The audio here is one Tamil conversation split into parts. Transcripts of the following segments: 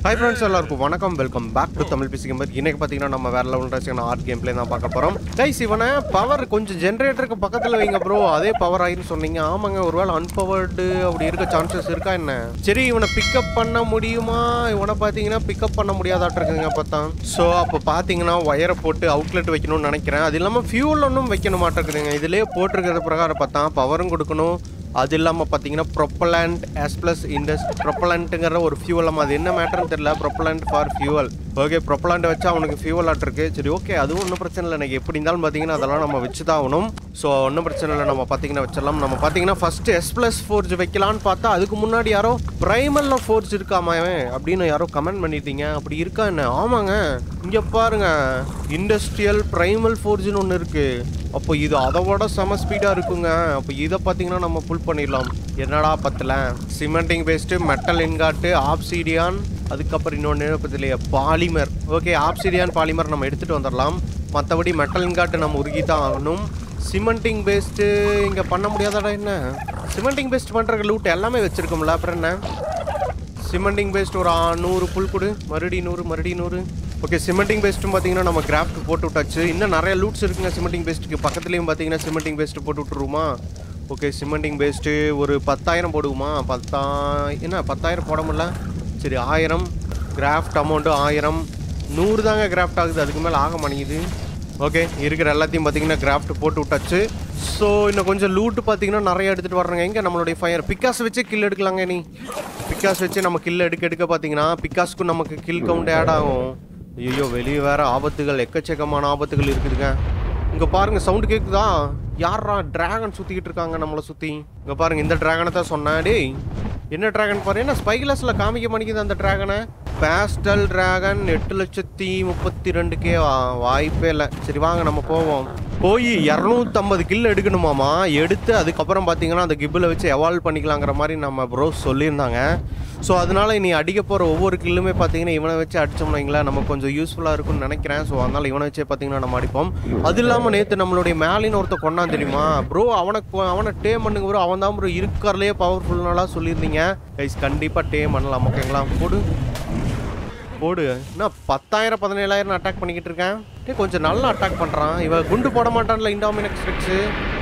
ஹாய் ஃப்ரெண்ட்ஸ் எல்லாருக்கும் வணக்கம் welcome back to Tamil PC gamer இன்னைக்கு பார்த்தீங்கன்னா நம்ம வேற லெவல் ரசிகன ஆர்ட் கேம் பிளே தான் பார்க்க போகிறோம் கைஸ் இவனை பவர் கொஞ்சம் ஜென்ரேட்டருக்கு பக்கத்தில் வைங்க ப்ரோ அதே பவர் ஆயின்னு சொன்னீங்க ஆமாங்க ஒருவேளை அன்பவர்டு அப்படி இருக்க சான்சஸ் இருக்கா என்ன சரி இவனை பிக்கப் பண்ண முடியுமா இவனை பார்த்தீங்கன்னா பிக்கப் பண்ண முடியாதாட்டு இருக்குங்க பார்த்தா ஸோ அப்போ பார்த்தீங்கன்னா ஒயரை போட்டு அவுட்லெட் வைக்கணும்னு நினைக்கிறேன் அது இல்லாமல் ஃபியூல் ஒன்றும் வைக்கணும் மாட்டேங்குதுங்க இதுலேயே போட்டிருக்கிறது பிரகாரம் பார்த்தா பவரும் கொடுக்கணும் அது இல்லாமல் பார்த்தீங்கன்னா ப்ரொப்பலண்ட் எஸ் ப்ளஸ் இண்டஸ் ப்ரொப்பலண்ட்டுங்கிற ஒரு ஃபியூவல் அது என்ன மேட்டர்னு தெரியல propellant for fuel okay propellant வச்சா அவனுக்கு ஃபியூவல் ஆட் இருக்கு சரி ஓகே அதுவும் ஒன்றும் பிரச்சனை இல்லை எனக்கு எப்படி இருந்தாலும் பார்த்தீங்கன்னா அதெல்லாம் நம்ம வச்சு தான் ஆகணும் ஸோ ஒன்றும் பிரச்சனை இல்லை நம்ம பார்த்தீங்கன்னா வச்சிடலாம் நம்ம பார்த்தீங்கன்னா ஃபர்ஸ்ட் எஸ் ப்ளஸ் ஃபோர்ஜ் வைக்கலான்னு பார்த்தா அதுக்கு முன்னாடி யாரோ ப்ரைமல்ல ஃபோர்ஜ் இருக்காமா அவன் அப்படின்னு யாரோ கமெண்ட் பண்ணிட்டீங்க அப்படி இருக்கா என்ன ஆமாங்க இங்கே பாருங்க இண்டஸ்ட்ரியல் ப்ரைமல் ஃபோர்ஜ்னு ஒன்று இருக்கு அப்போ இது அதை விட செம ஸ்பீடாக இருக்குங்க அப்போ இதை பார்த்தீங்கன்னா நம்ம புல் பண்ணிடலாம் என்னடா பத்தல cementing paste metal ingot obsidian அதுக்கப்புறம் இன்னொன்று பத்திலையே பாலிமர் ஓகே ஆப்சீடியான் பாலிமர் நம்ம எடுத்துகிட்டு வந்துடலாம் மற்றபடி மெட்டல் இன்காட்டு நம்ம உருகி தான் ஆகணும் சிமெண்டிங் பேஸ்ட்டு இங்கே பண்ண முடியாதடா என்ன சிமெண்டிங் பேஸ்ட் பண்ணுற லூட் எல்லாமே வச்சுருக்கோம்ல அப்புறம் என்ன சிமெண்டிங் பேஸ்ட் ஒரு ஆ- நூறு புல் கொடு மறுபடி நூறு மறுபடி நூறு ஓகே சிமெண்டிங் பேஸ்ட்டும் பார்த்தீங்கன்னா நம்ம கிராஃப்ட் போட்டு விட்டாச்சு இன்னும் நிறைய லூட்ஸ் இருக்குங்க சிமெண்டிங் பேஸ்ட்டுக்கு பக்கத்துலேயும் பார்த்தீங்கன்னா சிமெண்டிங் பேஸ்ட் போட்டு விட்டுருவோமா ஓகே சிமெண்டிங் பேஸ்ட்டு ஒரு பத்தாயிரம் போடுவோமா பத்தா என்ன பத்தாயிரம் போட முடியல சரி ஆயிரம் கிராஃப்ட் அமௌண்ட்டு ஆயிரம் நூறு தாங்க கிராஃப்ட் ஆகுது அதுக்கு மேலே ஆக மாட்டேங்குது ஓகே இருக்கிற எல்லாத்தையும் பார்த்தீங்கன்னா கிராஃப்ட் போட்டு விட்டாச்சு ஸோ இன்னும் கொஞ்சம் லூட்டு பார்த்தீங்கன்னா நிறைய எடுத்துகிட்டு வர்றேங்க எங்கே நம்மளுடைய ஃபயர் பிக்காஸ் வச்சு கில் எடுக்கலாங்க நீ பிக்காஸ் வச்சு நம்ம கில் எடுக்க எடுக்க பார்த்தீங்கன்னா பிக்காஸ்க்கு நமக்கு கில் கவுண்ட் ஆட் ஆகும் ஐயோ வெளியே வேற ஆபத்துகள் எக்கச்சக்கமான ஆபத்துகள் இருக்குதுங்க இங்கே பாருங்க சவுண்டு கேட்குதா யாரா டிராகன் சுற்றிக்கிட்டு இருக்காங்க நம்மளை சுற்றி இங்கே பாருங்க இந்த டிராகனை தான் சொன்னேன் டேய் என்ன டிராகன் பாரு என்ன ஸ்பைகிளாஸில் காமிக்க மாட்டேங்குது அந்த டிராகனை பேஸ்டல் டிராகன் எட்டு லட்சத்தி முப்பத்தி ரெண்டு கே வாய்ப்பே இல்லை சரி வாங்க நம்ம போவோம் போய் இரநூத்தம்பது கில் எடுக்கணுமாமா எடுத்து அதுக்கப்புறம் பார்த்தீங்கன்னா அந்த கிப்பில் வச்சு எவால்வ் பண்ணிக்கலாங்கிற மாதிரி நம்ம ப்ரோ சொல்லியிருந்தாங்க ஸோ அதனால இனி அடிக்க போகிற ஒவ்வொரு கில்லுமே பார்த்தீங்கன்னா இவனை வச்சு அடிச்சோம்னா வைங்களேன் நமக்கு கொஞ்சம் யூஸ்ஃபுல்லாக இருக்கும்னு நினைக்கிறேன் ஸோ அதனால இவனை வச்சே பார்த்தீங்கன்னா நம்ம அடிப்போம் அது இல்லாமல் நேற்று நம்மளுடைய மேலின்னு ஒருத்த கொண்டான் தெரியுமா ப்ரோ அவனை கொ- அவனை டே பண்ணுங்க ப்ரோ அவன் தான் ப்ரோ இருக்கிறதுலே பவர்ஃபுல்னாலாம் சொல்லியிருந்தீங்க கைஸ் கண்டிப்பாக டே பண்ணலாம் ஓகேங்களா போடு போடு என்ன பத்தாயிரம் பதினேழாயிரம் அட்டாக் பண்ணிக்கிட்டு இருக்கேன் டேய் கொஞ்சம் நல்லா அட்டாக் பண்ணுறான் இவன் குண்டு போட மாட்டான்ல இண்டாமினக்ஸ் ரெக்ஸு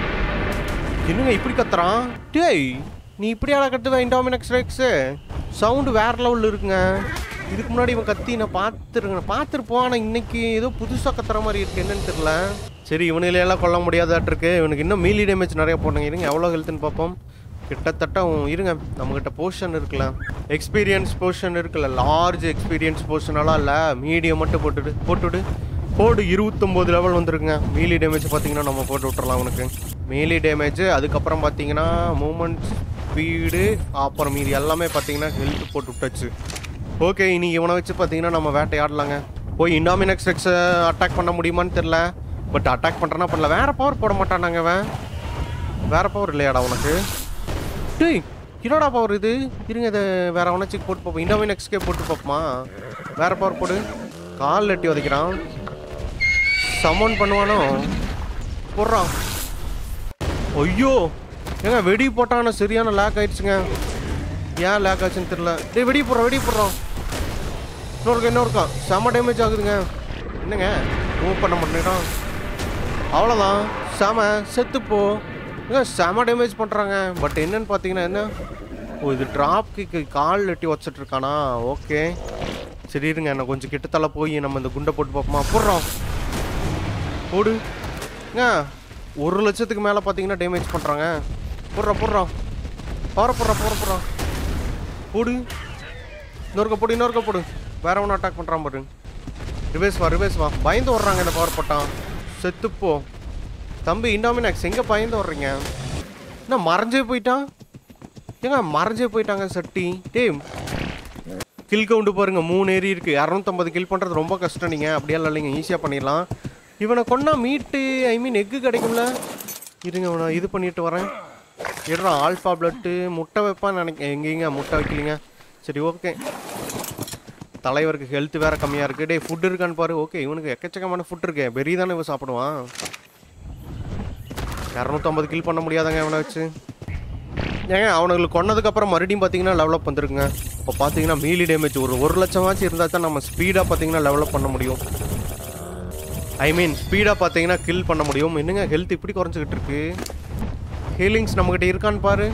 என்னங்க இப்படி கத்துறான் டேய் நீ இப்படி ஆள கட்டுவேன் இண்டாமினக்ஸ் ரெக்ஸு சவுண்டு வேற லெவலில் இருக்குங்க இதுக்கு முன்னாடி இவன் கத்தி நான் பார்த்துருங்க பார்த்துருப்போம் ஆனால் இன்னைக்கு ஏதோ புதுசாக கத்துற மாதிரி இருக்கு என்னன்னு தெரியல சரி இவனிலையெல்லாம் கொல்ல முடியாதாட்டு இருக்கு இவனுக்கு இன்னும் மீலி டேமேஜ் நிறைய போடுங்க இருங்க எவ்வளோ ஹெல்த்னு பார்ப்போம் கிட்டத்தட்ட உம், இருங்க நம்மகிட்ட போர்ஷன் இருக்குல்ல எக்ஸ்பீரியன்ஸ் போர்ஷன் இருக்குல்ல லார்ஜ் எக்ஸ்பீரியன்ஸ் போர்ஷனெல்லாம் இல்லை மீடியம் மட்டும் போட்டுடு போட்டுடு போடு இருபத்தொம்போது லெவல் வந்துருக்குங்க மீலி டேமேஜ் பார்த்தீங்கன்னா நம்ம போட்டு விட்டுறலாம் அவனுக்கு மீலி டேமேஜ் அதுக்கப்புறம் பார்த்தீங்கன்னா மூமெண்ட் ஸ்பீடு அப்புறம் மீதி எல்லாமே பார்த்தீங்கன்னா ஹெல்த் போட்டு விட்டாச்சு ஓகே இனி இவனை வச்சு பார்த்தீங்கன்னா நம்ம வேட்டையாடலாங்க போய் இண்டாமினக்ஸ் ரெக்ஸை அட்டாக் பண்ண முடியுமான்னு தெரில பட் அட்டாக் பண்ணுறேன்னா பண்ணல வேற பவர் போட மாட்டானாங்க அவன் வேற பவர் இல்லையாடா உனக்கு டேய் என்னடா பவர் இது இருங்க இதை வேற அவனாச்சுக்கு போட்டு பார்ப்போம் இண்டாமினக்ஸ்க்கே போட்டு பார்ப்போமா வேற பவர் போடு கால் எட்டி உதைக்கிறான் சமன் பண்ணுவானோ போடுறான் ஐயோ ஏங்க வெடி போட்டான சரியான லேக் ஆயிடுச்சுங்க ஏன் லேக் ஆச்சுன்னு தெரியல டேய் வெடி போடுறோம் வெடி போடுறோம் இன்னொருக்கா இன்னொருக்கா செம டேமேஜ் ஆகுதுங்க என்னங்க மூவ் பண்ண மாட்டேங்கிறான் அவ்வளோதான் செம செத்துப்போ ஏங்க செம டேமேஜ் பண்ணுறாங்க பட் என்னன்னு பார்த்தீங்கன்னா என்ன ஓ இது ட்ராப் கிக்கு கால் எட்டி வச்சிட்டு இருக்கானா ஓகே சரி இருங்க நான் கொஞ்சம் கிட்டத்தல போய் நம்ம இந்த குண்டை போட்டு பார்ப்போமா போடுறோம் போடு ஏங்க ஒரு லட்சத்துக்கு மேலே பார்த்தீங்கன்னா டேமேஜ் பண்ணுறாங்க போடுறோம் போடுறோம் போகிற போடுறோம் போகிற போடுறோம் போடு இன்னொருக்க போடு இன்னொருக்க போடு வேற ஒன்று அட்டாக் பண்ணுறான் பாரு ரிவேஸ் வா ரிவேஸ் வா பயந்து வர்றாங்க இந்த பவர் போட்டான் செத்துப்போ தம்பி இண்டாமினாக்ஸ் எங்கே பயந்து வர்றீங்க என்ன மறைஞ்சே போயிட்டான் ஏங்க மறைஞ்சே போயிட்டாங்க சட்டி டேய் கில் கவுண்டு பாருங்க மூணு ஏரி இருக்கு இரநூத்தம்பது கில் பண்ணுறது ரொம்ப கஷ்டம் நீங்கள் அப்படியெல்லாம் இல்லைங்க ஈஸியாக பண்ணிடலாம் இவனை கொண்டா மீட்டு ஐ மீன் எக்கு கிடைக்கும்ல இருங்க இவனை இது பண்ணிட்டு வரேன் எடுறான் ஆல்ஃபா பிளட்டு முட்டை வைப்பான்னு நினைக்க எங்கேங்க முட்டை வைக்கலிங்க சரி ஓகே தலைவருக்கு ஹெல்த் வேற கம்மியாக இருக்குது டேய் ஃபுட் இருக்கான்னு பாரு ஓகே இவனுக்கு எக்கச்சக்கமான ஃபுட் இருக்கே பெரிய தானே இவன் சாப்பிடுவான் இரநூத்தம்பது கில் பண்ண முடியாதாங்க இவனை வச்சு ஏங்க அவனுங்களுக்கு கொன்னதுக்கப்புறம் மறுபடியும் பார்த்தீங்கன்னா டெவலப் வந்துருக்குங்க இப்போ பார்த்தீங்கன்னா மீலி டேமேஜ் ஒரு ஒரு லட்சமாச்சும் இருந்தால் தான் நம்ம ஸ்பீடாக பார்த்தீங்கன்னா டெவலப் பண்ண முடியும் ஐ மீன் ஸ்பீடாக பார்த்தீங்கன்னா கில் பண்ண முடியும் என்னங்க ஹெல்த் இப்படி குறைஞ்சிக்கிட்டு இருக்கு ஹீலிங்ஸ் நம்மக்கிட்ட இருக்கான்னு பாரு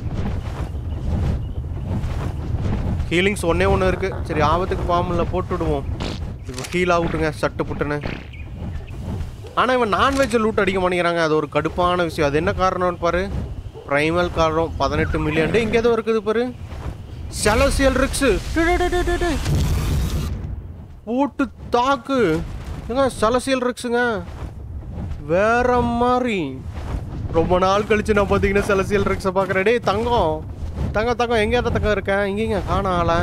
ஹீலிங்ஸ் ஒன்றே ஒன்று இருக்குது சரி ஆபத்துக்கு பாம்பில் போட்டு விடுவோம் இப்போ ஹீல் ஆகட்டுங்க சட்டு புட்டுன்னு ஆனால் இவன் நான்வெஜ் லூட் அடிக்க மாட்டேங்கிறாங்க அது ஒரு கடுப்பான விஷயம் அது என்ன காரணம்னு பாரு ப்ரைமல் காரணம் பதினெட்டு மில்லியன் இங்கே ஏதோ இருக்குது பாரு செலசியல் ரிக்ஸு போட்டு தாக்கு ஏங்க செலசியல் ரிக்ஸுங்க வேற மாதிரி ரொம்ப நாள் கழிச்சு நான் பார்த்தீங்கன்னா செலசியல் ரிக்ஸை பார்க்குறேன் டேய் தங்கம் தங்கம் தங்கம் எங்கே தங்கம் இருக்கேன் இங்கேங்க காண ஆள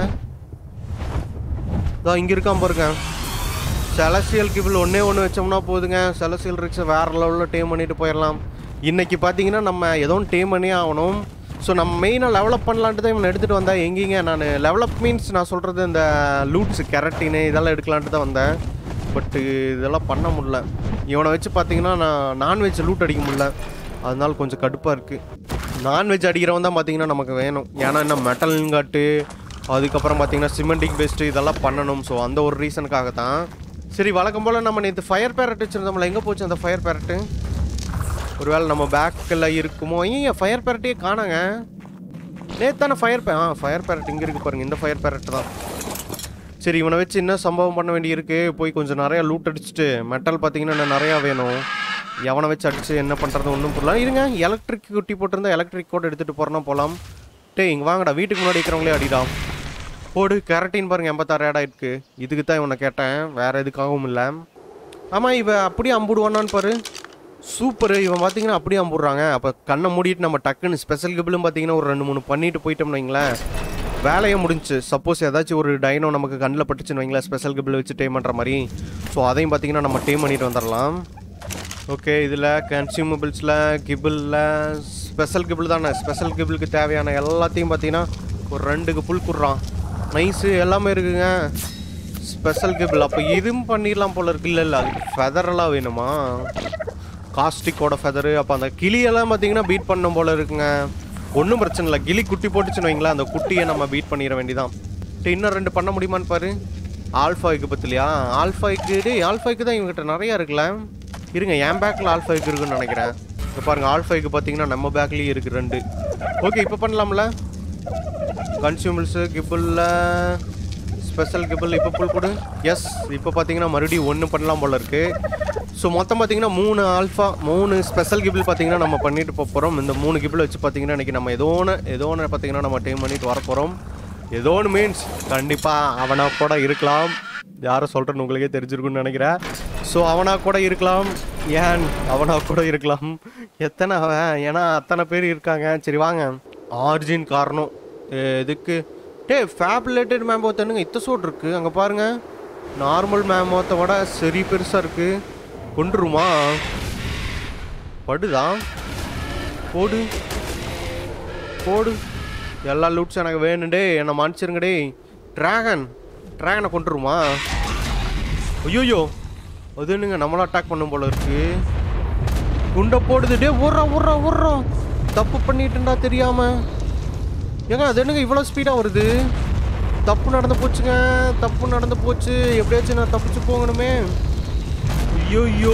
இதோ இங்கே இருக்கான் பாருங்க செலசியல் கிபிள் ஒன்றே ஒன்று வச்சோம்னா போதுங்க செலசியல் ரிக்ஸை வேற லெவலில் டேம் பண்ணிட்டு போயிடலாம் இன்னைக்கு பார்த்தீங்கன்னா நம்ம ஏதோ ஒன்று டேம் பண்ணி ஆகணும் ஸோ நம்ம மெயினாக லெவலப் பண்ணலான்ட்டு தான் இவனை எடுத்துகிட்டு வந்தேன் எங்கேங்க நான் லெவலப் மீன்ஸ் நான் சொல்கிறது இந்த லூட்ஸ் கெரட்டினு இதெல்லாம் எடுக்கலான்ட்டு தான் வந்தேன் பட்டு இதெல்லாம் பண்ண முடியல இவனை வச்சு பார்த்தீங்கன்னா நான் நான்வெஜ் லூட் அடிக்க முடியல அதனால கொஞ்சம் கடுப்பாக இருக்குது நான்வெஜ் அடிக்கிறவன் தான் பார்த்தீங்கன்னா நமக்கு வேணும் ஏன்னா என்ன மெட்டல் காட்டு அதுக்கப்புறம் பார்த்தீங்கன்னா சிமெண்டிக் பேஸ்ட்டு இதெல்லாம் பண்ணணும் ஸோ அந்த ஒரு ரீசனுக்காக தான் சரி வழக்கம் போல் நம்ம நேற்று ஃபயர் பேரட் வச்சுருந்தோம்ல எங்கே போச்சு அந்த ஃபயர் பேரட்டு ஒருவேளை நம்ம பேக்கில் இருக்குமோ ஏன் ஃபயர் பேரட்டையே காணாங்க நேற்று தானே ஃபயர் பே ஆ ஃபயர் பேரட் இங்கே இருக்கு பாருங்க இந்த ஃபயர் பேரட் தான் சரி இவனை வச்சு என்ன சம்பவம் பண்ண வேண்டியிருக்கு போய் கொஞ்சம் நிறையா லூட் அடிச்சுட்டு மெட்டல் பார்த்தீங்கன்னா இன்னும் நிறையா வேணும் எவனை வச்சு அடிச்சு என்ன பண்ணுறது ஒன்றும் புரியல இருங்க எலக்ட்ரிக் குட்டி போட்டிருந்தா எலக்ட்ரிக் கோட் எடுத்துகிட்டு போகிறோன்னா போகலாம் டேய் இங்கே வாங்கடா வீட்டுக்கு முன்னாடி இருக்கிறவங்களே அடிடாம் போடு கேரட்டின் பாருங்க எண்பத்தாறு ஆட் ஆயிருக்கு இதுக்கு தான் இவனை கேட்டேன் வேற எதுக்காகவும் இல்லை ஆமாம் இவன் அப்படியே அம்புடுவானான்னு பாரு சூப்பர் இவன் பார்த்தீங்கன்னா அப்படியே அம்புடுறாங்க அப்போ கண்ணை மூடிட்டு நம்ம டக்குன்னு ஸ்பெஷல் கிபிளும் பார்த்தீங்கன்னா ஒரு ரெண்டு மூணு பண்ணிட்டு போயிட்டோம்னு வைங்களேன் வேலையே முடிஞ்சு சப்போஸ் ஏதாச்சும் ஒரு டைனோ நமக்கு கண்ணில் பட்டுச்சுன்னு வைங்களேன் ஸ்பெஷல் கிபிள் வச்சு டேம் பண்ணுற மாதிரி ஸோ அதையும் பார்த்தீங்கன்னா நம்ம டேம் பண்ணிட்டு வந்துடலாம் ஓகே இதில் கன்சியூமபிள்ஸில் கிபிளில் ஸ்பெஷல் கிபிள் தானே ஸ்பெஷல் கிபிளுக்கு தேவையான எல்லாத்தையும் பார்த்தீங்கன்னா ஒரு ரெண்டுக்கு புல் குடுறான் நைஸு எல்லாமே இருக்குங்க ஸ்பெஷல் கிபிள் அப்போ இதுவும் பண்ணிடலாம் போல இருக்கு இல்லை இல்லை அதுக்கு ஃபெதரெல்லாம் வேணுமா காஸ்டிக்கோட ஃபெதரு அப்போ அந்த கிளியெல்லாம் பார்த்தீங்கன்னா பீட் பண்ணும் போல இருக்குங்க ஒன்றும் பிரச்சனை இல்லை கிளி குட்டி போட்டுச்சுன்னு வைங்களேன் அந்த குட்டியை நம்ம பீட் பண்ணிட வேண்டியதான் டேய், இன்னும் ரெண்டு பண்ண முடியுமான்னு பாரு ஆல்ஃபாய்க்கு பத்திலையா ஆல்ஃபாய்க்கு டேய் ஆல்ஃபாய்க்கு தான் இவங்ககிட்ட நிறையா இருக்குல்ல இருங்க என் பேக்கில் ஆல்ஃபாய்க்கு இருக்குன்னு நினைக்கிறேன் இப்போ பாருங்க ஆல்ஃபாய்க்கு பார்த்தீங்கன்னா நம்ம பேக்லேயும் இருக்குது ரெண்டு ஓகே இப்போ பண்ணலாம்ல கன்சியூமர்ஸு கிபிளில் ஸ்பெஷல் கிபிள் இப்போ புல் கொடு எஸ் இப்போ பார்த்தீங்கன்னா மறுபடியும் ஒன்று பண்ணலாம் போல இருக்கு ஸோ மொத்தம் பார்த்தீங்கன்னா மூணு ஆல்ஃபா மூணு ஸ்பெஷல் கிபிள் பார்த்தீங்கன்னா நம்ம பண்ணிட்டு போக போகிறோம் இந்த மூணு கிபிள் வச்சு பார்த்தீங்கன்னா இன்றைக்கி நம்ம ஏதோ ஒன்று ஏதோ ஒன்று பார்த்தீங்கன்னா நம்ம டைம் பண்ணிட்டு வர போகிறோம் ஏதோ ஒன்று மீன்ஸ் கண்டிப்பாக அவனா கூட இருக்கலாம் யாரை சொல்கிறேன்னு உங்களுக்கே தெரிஞ்சிருக்குன்னு நினைக்கிறேன் ஸோ அவனா கூட இருக்கலாம் ஏன் அவனா கூட இருக்கலாம் எத்தனை அவன் ஏன்னா அத்தனை பேர் இருக்காங்க சரி வாங்க ஆர்ஜின் காரணம் எதுக்கு டே ஃபேப்லேட்டட் மேம்போத்தனுங்க இத்த சோடு இருக்கு அங்கே பாருங்க நார்மல் மேமோத்தை விட சரி பெருசாக இருக்கு கொண்டுருமா படுதா போடு போடு எல்லா லூட்ஸ் எனக்கு வேணும் டே என்னை மன்னிச்சிருங்க டே ட்ராகன் ட்ராகனை கொண்டுருமா ஐயோயோ அது என்னங்க நம்மளும் அட்டாக் பண்ணும் போல இருக்கு குண்டை போடுது டே ஓடுறோம் ஓடுறோம் ஓடுறோம் தப்பு பண்ணிட்டுண்டா தெரியாம ஏங்க அது என்னங்க இவ்வளோ ஸ்பீடாக வருது தப்பு நடந்து போச்சுங்க தப்பு நடந்து போச்சு எப்படியாச்சும் நான் தப்பிச்சு போகணுமே ஐயோ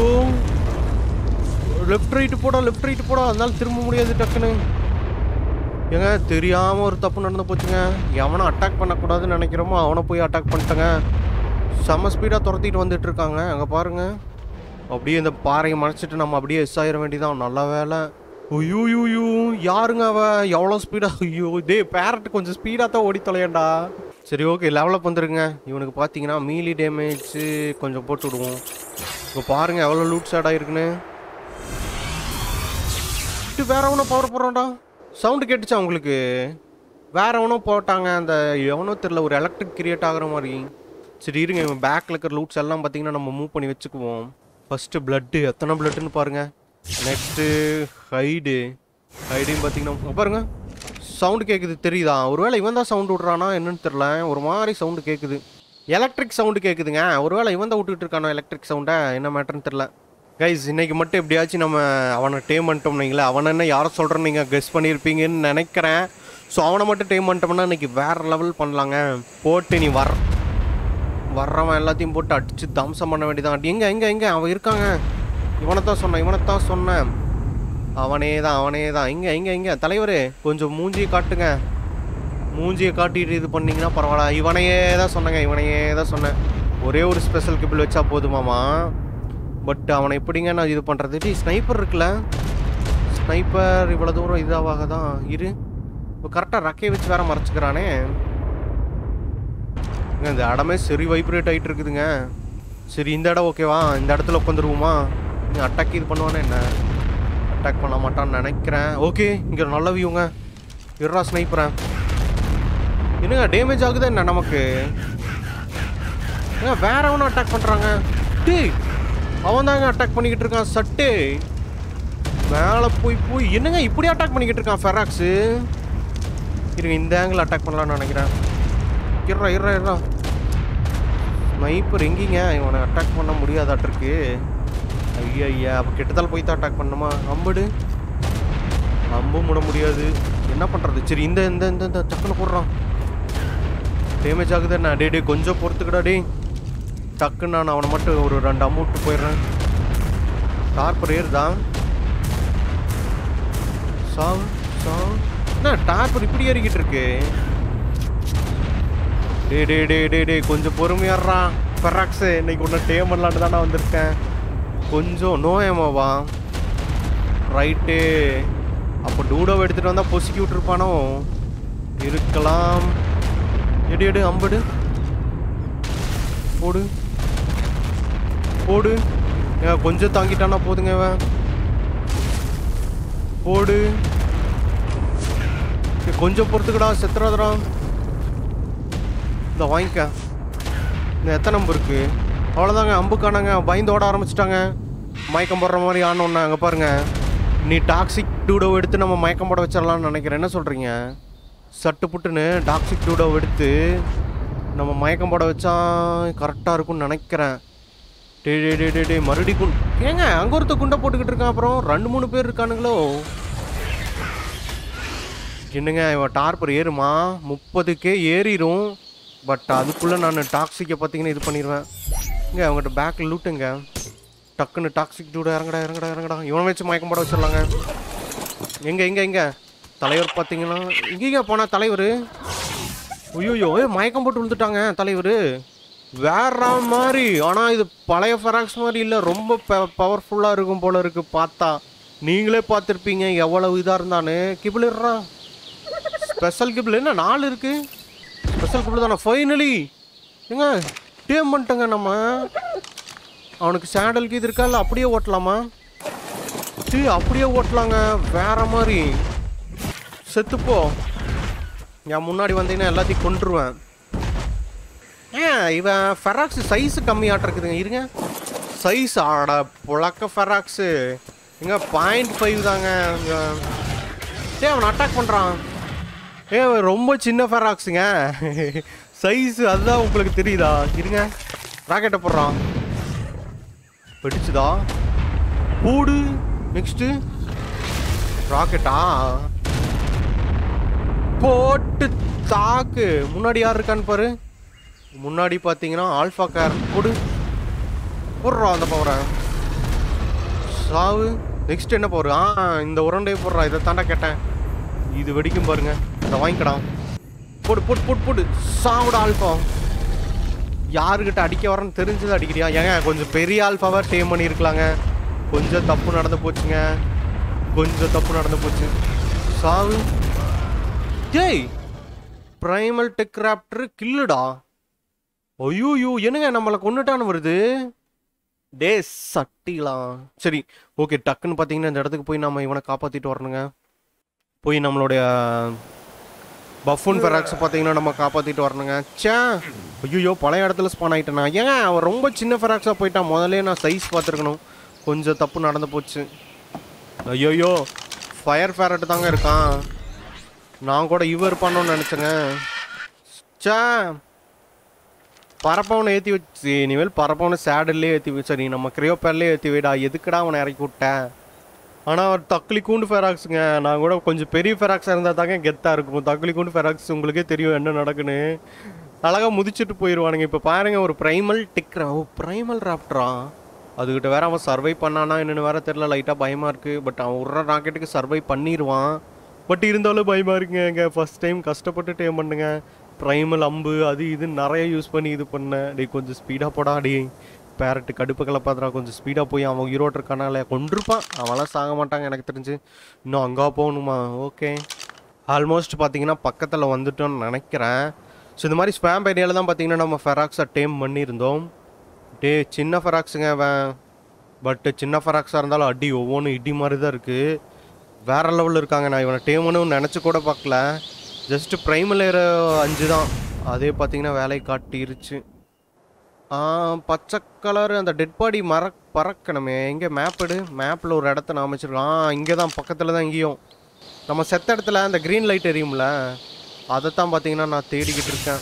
லெஃப்ட் ரைட்டு போடா லெஃப்ட் ரைட்டு போடா அதனால திரும்ப முடியாது டக்குன்னு ஏங்க தெரியாமல் ஒரு தப்பு நடந்து போச்சுங்க எவனை அட்டாக் பண்ணக்கூடாதுன்னு நினைக்கிறோமோ அவனை போய் அட்டாக் பண்ணிட்டேங்க செம்ம ஸ்பீடாக துரத்திட்டு வந்துட்டு இருக்காங்க அங்கே பாருங்க அப்படியே இந்த பாறையை மறைச்சிட்டு நம்ம அப்படியே எஸ் ஆயிட வேண்டியதான் நல்ல வேலை ஐயோயூ யாருங்க அவ எவ்வளோ ஸ்பீடாக ஐயோ டே பேரட் கொஞ்சம் ஸ்பீடாக தான் ஓடி தொலையண்டா சரி ஓகே லெவலப் வந்துருங்க இவனுக்கு பார்த்தீங்கன்னா மீலி டேமேஜ் கொஞ்சம் போட்டு விடுவோம் இப்போ பாருங்க எவ்வளோ லூட் சேட் ஆயிருக்குன்னு இது வேற ஒன்றும் பவர் போடுறான்டா சவுண்டு கேட்டுச்சா உங்களுக்கு வேற ஒன்றும் போட்டாங்க அந்த எவனோ தெரியல ஒரு எலக்ட்ரிக் கிரியேட் ஆகுற மாதிரி சரி இருங்க இவன் பேக்கில் இருக்கிற லூட்ஸ் எல்லாம் பார்த்தீங்கன்னா நம்ம மூவ் பண்ணி வச்சுக்குவோம் ஃபர்ஸ்ட் பிளட்டு எத்தனை பிளட்டுன்னு பாருங்க நெக்ஸ்ட்டு ஹைடு ஹைடுன்னு பார்த்தீங்கன்னா இங்க பாருங்க சவுண்டு கேட்குது தெரியுதா ஒருவேளை இவன் தான் சவுண்டு விட்றானா என்னன்னு தெரில ஒரு மாதிரி சவுண்டு கேட்குது எலக்ட்ரிக் சவுண்டு கேட்குதுங்க ஒருவேளை இவன் தான் விட்டுக்கிட்டு இருக்கானோ எலக்ட்ரிக் சவுண்டை என்ன மேட்டர்னு தெரில கைஸ் இன்னைக்கு மட்டும் எப்படியாச்சும் நம்ம அவனை டேம் பண்ணிட்டோம் நீங்களே அவனை என்ன யாரை சொல்கிறேன்னு நீங்கள் கெஸ் பண்ணியிருப்பீங்கன்னு நினைக்கிறேன் ஸோ அவனை மட்டும் டேம் பண்ணிட்டோம்னா இன்னைக்கு வேறு லெவல் பண்ணலாங்க போட்டு நீ வர வர்றவன் எல்லாத்தையும் போட்டு அடிச்சு தம்சம் பண்ண வேண்டியதான் எங்க எங்க எங்க அவன் இருக்காங்க இவனை தான் சொன்னேன் இவனை தான் சொன்னேன் அவனே தான் அவனே தான் இங்க இங்க இங்க தலைவரே கொஞ்சம் மூஞ்சியை காட்டுங்க மூஞ்சியை காட்டிட்டு இது பண்ணீங்கன்னா பரவாயில்ல இவனையே தான் சொன்னேங்க இவனையே தான் சொன்னேன் ஒரே ஒரு ஸ்பெஷல் கிபிள் வச்சா போதுமாமா பட் அவனை எப்படிங்க நான் இது பண்ணுறது டி ஸ்னைப்பர் இருக்குல்ல ஸ்னைப்பர் இவ்வளோ தூரம் இதாவாக தான் இரு இப்போ கரெக்டாக ரக்கையை வச்சு வேற மறைச்சிக்கிறானே ஏங்க, இந்த இடமே சரி வைப்ரேட் ஆகிட்டு இருக்குதுங்க சரி இந்த இடம் ஓகேவா இந்த இடத்துல உட்காந்துருவோமா நீ அட்டாக் இது பண்ணுவானே என்ன அட்டாக் பண்ண மாட்டான்னு நினைக்கிறேன் ஓகே இங்கே நல்ல வியூங்க இருறா ஸ்னைப்பரேன் என்னங்க டேமேஜ் ஆகுதா என்ன நமக்கு ஏங்க வேற அவனும் அட்டாக் பண்ணுறாங்க டேய் அவன் தாங்க அட்டாக் பண்ணிக்கிட்டு இருக்கான் சட்டே மேலே போய் போய் என்னங்க இப்படி அட்டாக் பண்ணிக்கிட்டு இருக்கான் ஃபெராக்ஸு இருங்க இந்த ஆங்கிள் அட்டாக் பண்ணலாம்னு நினைக்கிறேன் இருறா இருறா இருறா ஸ்னைப்பர் எங்கீங்க இவனை அட்டாக் பண்ண முடியாதாட்டிருக்கு ஐயா ஐயா அப்போ கெட்டதால் போய் தான் அட்டாக் பண்ணுமா அம்புடு அம்பும் முட முடியாது என்ன பண்ணுறது சரி இந்த இந்த இந்த இந்த டக்குன்னு போடுறான் டேமேஜ் ஆகுது என்ன டே டே கொஞ்சம் பொறுத்துக்கடா டே டக்குன்னு நான் அவனை மட்டும் ஒரு ரெண்டு அமௌண்ட் போயிடுறேன் டார்பர் ஏறுதான் சாவ் சாவ் என்ன டார்பர் இப்படி ஏறிக்கிட்டு இருக்கு டே டே டே டே டே கொஞ்சம் பொறுமையாடுறா ஃபெராக்ஸு இன்னைக்கு ஒன்று டே பண்ணலான்னு தானே வந்திருக்கேன் கொஞ்சம் நோ ஏமாவா ரைட்டு அப்போ டூடோவை எடுத்துகிட்டு வந்தால் பொசுக்கி விட்டுருப்பானோ இருக்கலாம் எடு எடு அம்படு போடு போடு ஏன் கொஞ்சம் தாங்கிட்டானா போதுங்க இவன் போடு ஏய், கொஞ்சம் பொறுத்துக்கடா செத்துறாதடா இந்த வாங்கிக்க இந்த எத்தனை நம்பர் இருக்கு அவ்வளோதாங்க அம்பு காணாங்க பயந்து ஓட ஆரம்பிச்சிட்டாங்க மயக்கம் போடுற மாதிரி ஆனோன்னா அங்கே பாருங்க நீ டாக்ஸிக் டூடோவை எடுத்து நம்ம மயக்கம் போட வச்சிடலாம்னு நினைக்கிறேன் என்ன சொல்கிறீங்க சட்டு புட்டுன்னு டாக்ஸிக் டூடோவை எடுத்து நம்ம மயக்கம் போட வச்சா கரெக்டாக இருக்கும்னு நினைக்கிறேன் டே டே டே டே டே மறுபடி குண் ஏங்க அங்கே ஒருத்த குண்டை போட்டுக்கிட்டு இருக்கான் அப்புறம் ரெண்டு மூணு பேர் இருக்கானுங்களோ என்னங்க இவன் டார்பர் ஏறுமா முப்பதுக்கே ஏறிடும் பட் அதுக்குள்ளே நான் டாக்ஸிக்கை பார்த்தீங்கன்னா இது பண்ணிடுவேன் இங்க அவங்ககிட்ட பேக்கில் லூட்டுங்க டக்குன்னு டாக்ஸிக் டூட இறங்கடா இறங்கடா இறங்கடா இவனை வச்சு மயக்கம் போட வச்சிடலாங்க எங்க எங்க எங்க தலைவர் பார்த்தீங்கன்னா எங்கேங்க போனா தலைவர் ஐயோ ஏ மயக்கம் போட்டு விழுந்துட்டாங்க தலைவர் வேற மாதிரி ஆனால் இது பழைய ஃபெராக்ஸ் மாதிரி இல்லை ரொம்ப பவர்ஃபுல்லாக இருக்கும் போல இருக்கு பார்த்தா நீங்களே பார்த்துருப்பீங்க எவ்வளவு இதாக இருந்தான்னு கிபிளிடுறா ஸ்பெஷல் கிபிள் என்ன நாலு இருக்கு ஸ்பெஷல் கிபிள் தானே ஃபைனலி ஏங்க டேம் பண்ணிட்டோங்க நம்ம அவனுக்கு சேடலுக்கு இது இருக்கா இல்லை அப்படியே ஓட்டலாமா டீ அப்படியே ஓட்டலாங்க வேற மாதிரி செத்துப்போ என் முன்னாடி வந்தீங்கன்னா எல்லாத்தையும் கொண்டுருவேன் ஏன் இவன் ஃபெராக்ஸ் சைஸு கம்மியாட்ட இருக்குதுங்க இருங்க சைஸ் ஆட புழக்க ஃபெராக்ஸு எங்க பாயிண்ட் ஃபைவ் தாங்க இங்க. டேய் அவன் அட்டாக் பண்ணுறான் ஏ அவன் ரொம்ப சின்ன ஃபெராக்ஸுங்க சைஸ் அதுதான் உங்களுக்கு தெரியுதா இருங்க ராக்கெட்டை போடுறான் வெடிச்சுதா போடு நெக்ஸ்ட்டு ராக்கெட்டா போட்டு தாக்கு முன்னாடி யார் இருக்கான்னு பாரு முன்னாடி பார்த்தீங்கன்னா ஆல்ஃபா கார் போடு போடுறோம் அந்த பவரை சாவு நெக்ஸ்ட் என்ன பவர் ஆ இந்த உருண்டையை போடுறா இதை தாண்டா கேட்டேன் இது வெடிக்கும் பாருங்க இதை வாங்கிக்கடா போடு போட்டு போட்டு போட்டு சாவுடா ஆல்ஃபா யாருக்கிட்ட அடிக்க வரேன்னு தெரிஞ்சது அடிக்கிறியா ஏங்க கொஞ்சம் பெரிய ஆல்ஃபாவை டேம் பண்ணியிருக்கலாங்க கொஞ்சம் தப்பு நடந்து போச்சுங்க கொஞ்சம் தப்பு நடந்து போச்சு சாவு டேய் பிரைமல் டெக் ராப்டர் கில்லுடா ஐயோயோ என்னங்க நம்மளை கொண்டுட்டான்னு வருது டே சட்டிலாம் சரி ஓகே டக்குன்னு பார்த்தீங்கன்னா இந்த இடத்துக்கு போய் நம்ம இவனை காப்பாற்றிட்டு வரணுங்க போய் நம்மளுடைய பஃபூன் ஃபெராக்ஸை பார்த்தீங்கன்னா நம்ம காப்பாற்றிட்டு வரணுங்க சே ஐயோ பழைய இடத்துல ஸ்பான் ஆகிட்டேனா ஏங்க அவன் ரொம்ப சின்ன ஃபெராக்ஸாக போயிட்டான் முதல்ல நான் சைஸ் பார்த்துருக்கணும் கொஞ்சம் தப்பு நடந்து போச்சு ஐயோயோ ஃபயர் ஃபேரட் தாங்க இருக்கான் நான் கூட இவர் பண்ணணும்னு நினச்சேங்க சே பரப்பவனை ஏற்றி வச்சு இனிமேல் பரப்பவனை சேடல்லே ஏற்றி வச்சு சரி நம்ம கிரியோப்பேர்லேயே ஏற்றி வைடா எதுக்குடா அவனை இறக்கி விட்டேன் ஆனால் அவர் தக்லி கூண்டு ஃபெராக்ஸுங்க நான் கூட கொஞ்சம் பெரிய ஃபெராக்ஸாக இருந்தால் தாங்க கெத்தாக இருக்கும் தக்லி கூண்டு ஃபெராக்ஸ் உங்களுக்கே தெரியும் என்ன நடக்குன்னு அழகாக முதிச்சிட்டு போயிடுவானுங்க இப்போ பாருங்க ஒரு ப்ரைமல் டிக்ரா ஓ ப்ரைமல் ராப்டரா அதுக்கிட்ட வேற அவன் சர்வை பண்ணானா என்னன்னு வேற தெரில லைட்டாக பயமாக இருக்குது பட் அவன் விட்ற ராக்கெட்டுக்கு சர்வை பண்ணிடுவான் பட் இருந்தாலும் பயமாக இருக்குங்க எங்க ஃபர்ஸ்ட் டைம் கஷ்டப்பட்டு டேம் பண்ணுங்க ப்ரைமல் அம்பு அது இது நிறைய யூஸ் பண்ணி இது பண்ணேன் டேய் கொஞ்சம் ஸ்பீடாக போடா டேய் பேரட்டு கடுப்பு கலப்பாத்துறா கொஞ்சம் ஸ்பீடாக போய் அவன் உயிரோட்டு இருக்கானால கொண்டிருப்பான் அவன்லாம் சாக மாட்டாங்க எனக்கு தெரிஞ்சு இன்னும் அங்கே போகணுமா ஓகே ஆல்மோஸ்ட் பார்த்தீங்கன்னா பக்கத்தில் வந்துட்டோம்னு நினைக்கிறேன் ஸோ இந்த மாதிரி ஸ்பேம் ஏரியாவில் தான் பார்த்தீங்கன்னா நம்ம ஃபெராக்ஸை டேம் பண்ணியிருந்தோம் டே சின்ன ஃபெராக்ஸுங்க அவன் பட்டு சின்ன ஃபெராக்ஸாக இருந்தாலும் அடி ஒவ்வொன்றும் இடி மாதிரி தான் இருக்குது வேற லெவலில் இருக்காங்க நான் இவனை டேம்னு நினச்சி கூட பார்க்கல ஜஸ்ட் ப்ரைமல் ஏற அஞ்சு தான் அதே பார்த்தீங்கன்னா வேலை காட்டிருச்சு ஆ, பச்சை கலர் அந்த டெட் பாடி மற பறக்கணுமே எங்கே மேப் எடு மேப்பில் ஒரு இடத்த நான் அமைச்சிருக்கோம் ஆ இங்கே தான் பக்கத்தில் தான் இங்கேயும் நம்ம செத்த இடத்துல அந்த க்ரீன் லைட் எரியும்ல அதைத்தான் பார்த்தீங்கன்னா நான் தேடிக்கிட்டு இருக்கேன்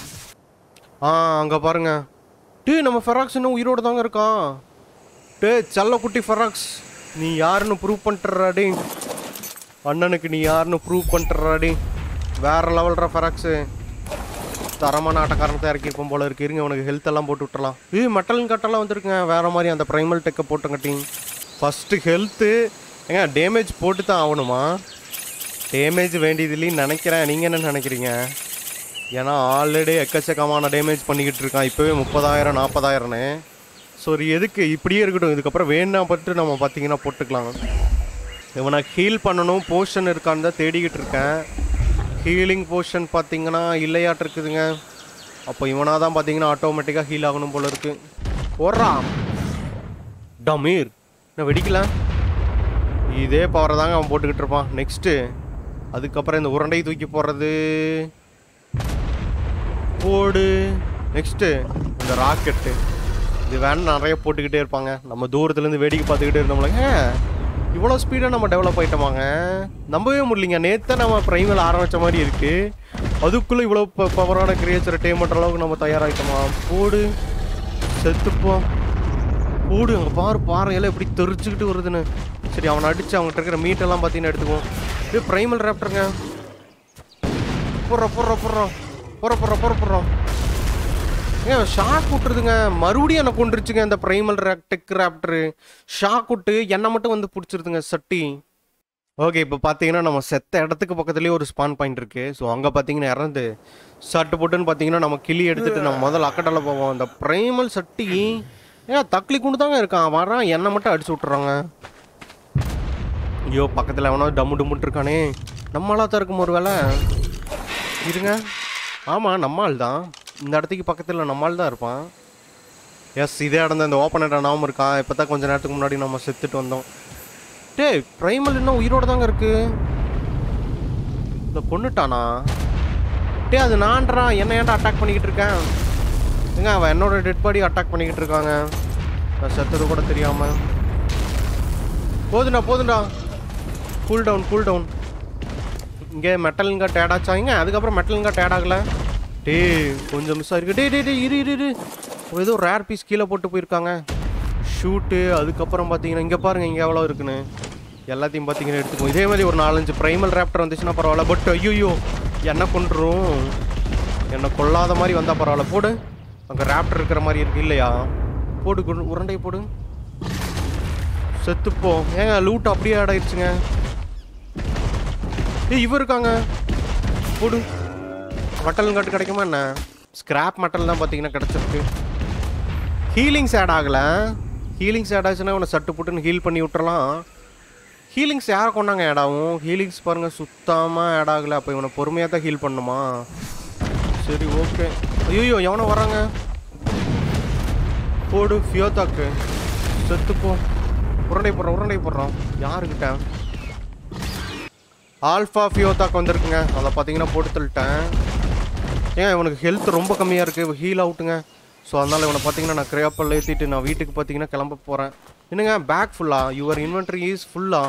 ஆ அங்கே பாருங்க டே நம்ம ஃபெராக்ஸ் இன்னும் உயிரோடு தாங்க இருக்கான் டே செல்லக்குட்டி ஃபெராக்ஸ் நீ யாருன்னு ப்ரூவ் பண்ணிட்டுறாடி அண்ணனுக்கு நீ யாருன்னு ப்ரூவ் பண்ணிட்டுறாடி வேற லெவல்ற ஃபெராக்ஸு தரமான ஆட்டக்காரனத்தை இறக்கியிருப்போம் போல இருக்கு இருங்க உனக்கு ஹெல்த் எல்லாம் போட்டு விட்டுறலாம் இது மெட்டல் கட்டெல்லாம் வந்துருங்க வேற மாதிரி அந்த ப்ரைமல் டெக்கை போட்டுங்கட்டி ஃபஸ்ட்டு ஹெல்த்து ஏங்க டேமேஜ் போட்டு தான் ஆகணுமா டேமேஜ் வேண்டியதுலேயும் நினைக்கிறேன் நீங்கள் என்ன நினைக்கிறீங்க ஏன்னா ஆல்ரெடி எக்கச்சக்கமான டேமேஜ் பண்ணிக்கிட்டு இருக்கான் இப்போவே முப்பதாயிரம் நாற்பதாயிரம்னு ஸோ ஒரு எதுக்கு இப்படியே இருக்கட்டும் இதுக்கப்புறம் வேணா பட்டு நம்ம பார்த்தீங்கன்னா போட்டுக்கலாம் இவனை ஹீல் பண்ணணும் போர்ஷன் இருக்கான்னு தான் தேடிக்கிட்டு இருக்கேன் ஹீலிங் போர்ஷன் பார்த்தீங்கன்னா இல்லையாட்டு இருக்குதுங்க அப்போ இவனாக தான் பார்த்தீங்கன்னா ஆட்டோமேட்டிக்காக ஹீல் ஆகணும் போல இருக்கு ஓடுறா டமீர் நான் வெடிக்கல இதே பவரை தாங்க அவன் போட்டுக்கிட்டு இருப்பான் நெக்ஸ்ட்டு அதுக்கப்புறம் இந்த உருண்டையை தூக்கி போடுறது போடு நெக்ஸ்ட்டு இந்த ராக்கெட்டு இது வேணும் நிறைய போட்டுக்கிட்டே இருப்பாங்க நம்ம தூரத்துலேருந்து வேடிக்கை பார்த்துக்கிட்டே இருந்தோம்ல ஏன் இவ்வளோ ஸ்பீடாக நம்ம டெவலப் ஆயிட்டோமாங்க நம்பவே முடியலைங்க நேற்று நம்ம ப்ரைமில் ஆரம்பித்த மாதிரி இருக்குது அதுக்குள்ளே இவ்வளோ பவரான கிரியேச்சரை டே பண்ணுற அளவுக்கு நம்ம தயாராகிட்டோமா போடு செத்துப்போம் போடு அங்கே பாரு பாறையெல்லாம் எப்படி தெரிச்சுக்கிட்டு வருதுன்னு சரி அவனை அடித்து அவங்ககிட்ட இருக்கிற மீட்டெல்லாம் பார்த்தீங்கன்னா எடுத்துக்குவோம் இது ப்ரைமல் ரேப்டருங்க போடுறோம் போடுறோம் போடுறோம் போடுறோம் போடுறோம் போடுறோம் போடுறோம் ஏன் ஷாக் விட்டுருதுங்க மறுபடியும் என்னை கொண்டுருச்சுங்க இந்த ப்ரைமல் டெக் ராப்டரு ஷாக் விட்டு என்னை மட்டும் வந்து பிடிச்சிருதுங்க சட்டி ஓகே இப்போ பார்த்தீங்கன்னா நம்ம செத்த இடத்துக்கு பக்கத்துலேயே ஒரு ஸ்பான் பாயிண்ட் இருக்கு ஸோ அங்கே பார்த்தீங்கன்னா இறந்து சட்டு போட்டுன்னு பார்த்தீங்கன்னா நம்ம கிளி எடுத்துட்டு நம்ம முதல்ல அக்கட்டால போவோம் அந்த ப்ரைமல் சட்டி ஏன் தக்லி கொண்டு தாங்க இருக்கான் வரான் என்னை மட்டும் அடிச்சு விட்டுறாங்க ஐயோ பக்கத்தில் எவனோ டம்மு டம்முட்டு இருக்கானே நம்மளா தான் இருக்கும் ஒரு வேலை இருங்க ஆமாம் நம்மால் தான் இந்த இடத்துக்கு பக்கத்தில் நம்மால் தான் இருப்பான் எஸ் இதே இடம் தான் இந்த ஓப்பன் நாம இருக்கான் இப்போ தான் கொஞ்ச நேரத்துக்கு முன்னாடி நம்ம செத்துட்டு வந்தோம் டேய் ப்ரைமல் இன்னும் உயிரோட தாங்க இருக்கு இந்த கொண்டுட்டானா டேய் அது நான்றான் என்ன ஏன்டா அட்டாக் பண்ணிக்கிட்டு இருக்கேன் ஏங்க அவன் என்னோட டெட் பாடி அட்டாக் பண்ணிக்கிட்டு இருக்காங்க நான் செத்தது கூட தெரியாம போதுண்டா போதுண்டா கூல் டவுன் கூல் டவுன் இங்கே மெட்டலுங்க டேட் ஆச்சாங்க அதுக்கப்புறம் மெட்டலுங்க டேட் ஆகல டேய் கொஞ்சம் மிஸ் ஆயிருக்கு டேய் டேய் டேய் இரு இரு இரு ஏதோ ரேர் பீஸ் கீழே போட்டு போயிருக்காங்க ஷூட்டு அதுக்கப்புறம் பார்த்தீங்கன்னா இங்கே பாருங்க இங்கே எவ்வளோ இருக்குன்னு எல்லாத்தையும் பார்த்தீங்கன்னா எடுத்துக்குவோம் இதே மாதிரி ஒரு நாலஞ்சு ப்ரைமல் ரேப்டர் வந்துச்சுன்னா பரவாயில்ல பட் ஐயோ என்ன கொண்டுரும் என்னை கொல்லாத மாதிரி வந்தால் பரவாயில்ல போடு அங்கே ரேப்டர் இருக்கிற மாதிரி இருக்கு இல்லையா போடு குரு- உருண்டையை போடு செத்துப்போ ஏங்க லூட் அப்படியே ஆடாயிருச்சுங்க ஏய் இவ இருக்காங்க போடு மட்டல் காட்டு கிடைக்குமா என்ன ஸ்கிராப் மட்டல் தான் பார்த்தீங்கன்னா கிடச்சிருக்கு ஹீலிங்ஸ் ஆட் ஆகலை ஹீலிங்ஸ் ஆட் ஆச்சுன்னா உன்னை சட்டு புட்டுன்னு ஹீல் பண்ணி விட்டுறலாம் ஹீலிங்ஸ் யாரை கொண்டாங்க ஆட் ஆகும் ஹீலிங்ஸ் பாருங்கள் சுத்தமாக ஆட் ஆகலை அப்போ இவனை பொறுமையாக தான் ஹீல் பண்ணுமா சரி ஓகே ஐயோ எவனோ வராங்க போடு ஃபியோதாக்கு செத்துப்போ உருண்டை போடுறோம் உருண்டை போடுறோம் யாருக்கிட்ட ஆல்ஃபா ஃபியோதாக்கு வந்திருக்குங்க அதை பார்த்தீங்கன்னா போட்டு தள்ளிட்டேன் ஏன் இவனுக்கு ஹெல்த் ரொம்ப கம்மியாக இருக்குது ஹீல் அவுட்டுங்க ஸோ அதனால் இவனை பார்த்தீங்கன்னா நான் கிரேப்பல் ஏற்றிட்டு நான் வீட்டுக்கு பார்த்தீங்கன்னா கிளம்ப போகிறேன் என்னங்க பேக் ஃபுல்லா யுவர் இன்வென்ட்ரி இஸ் ஃபுல்லா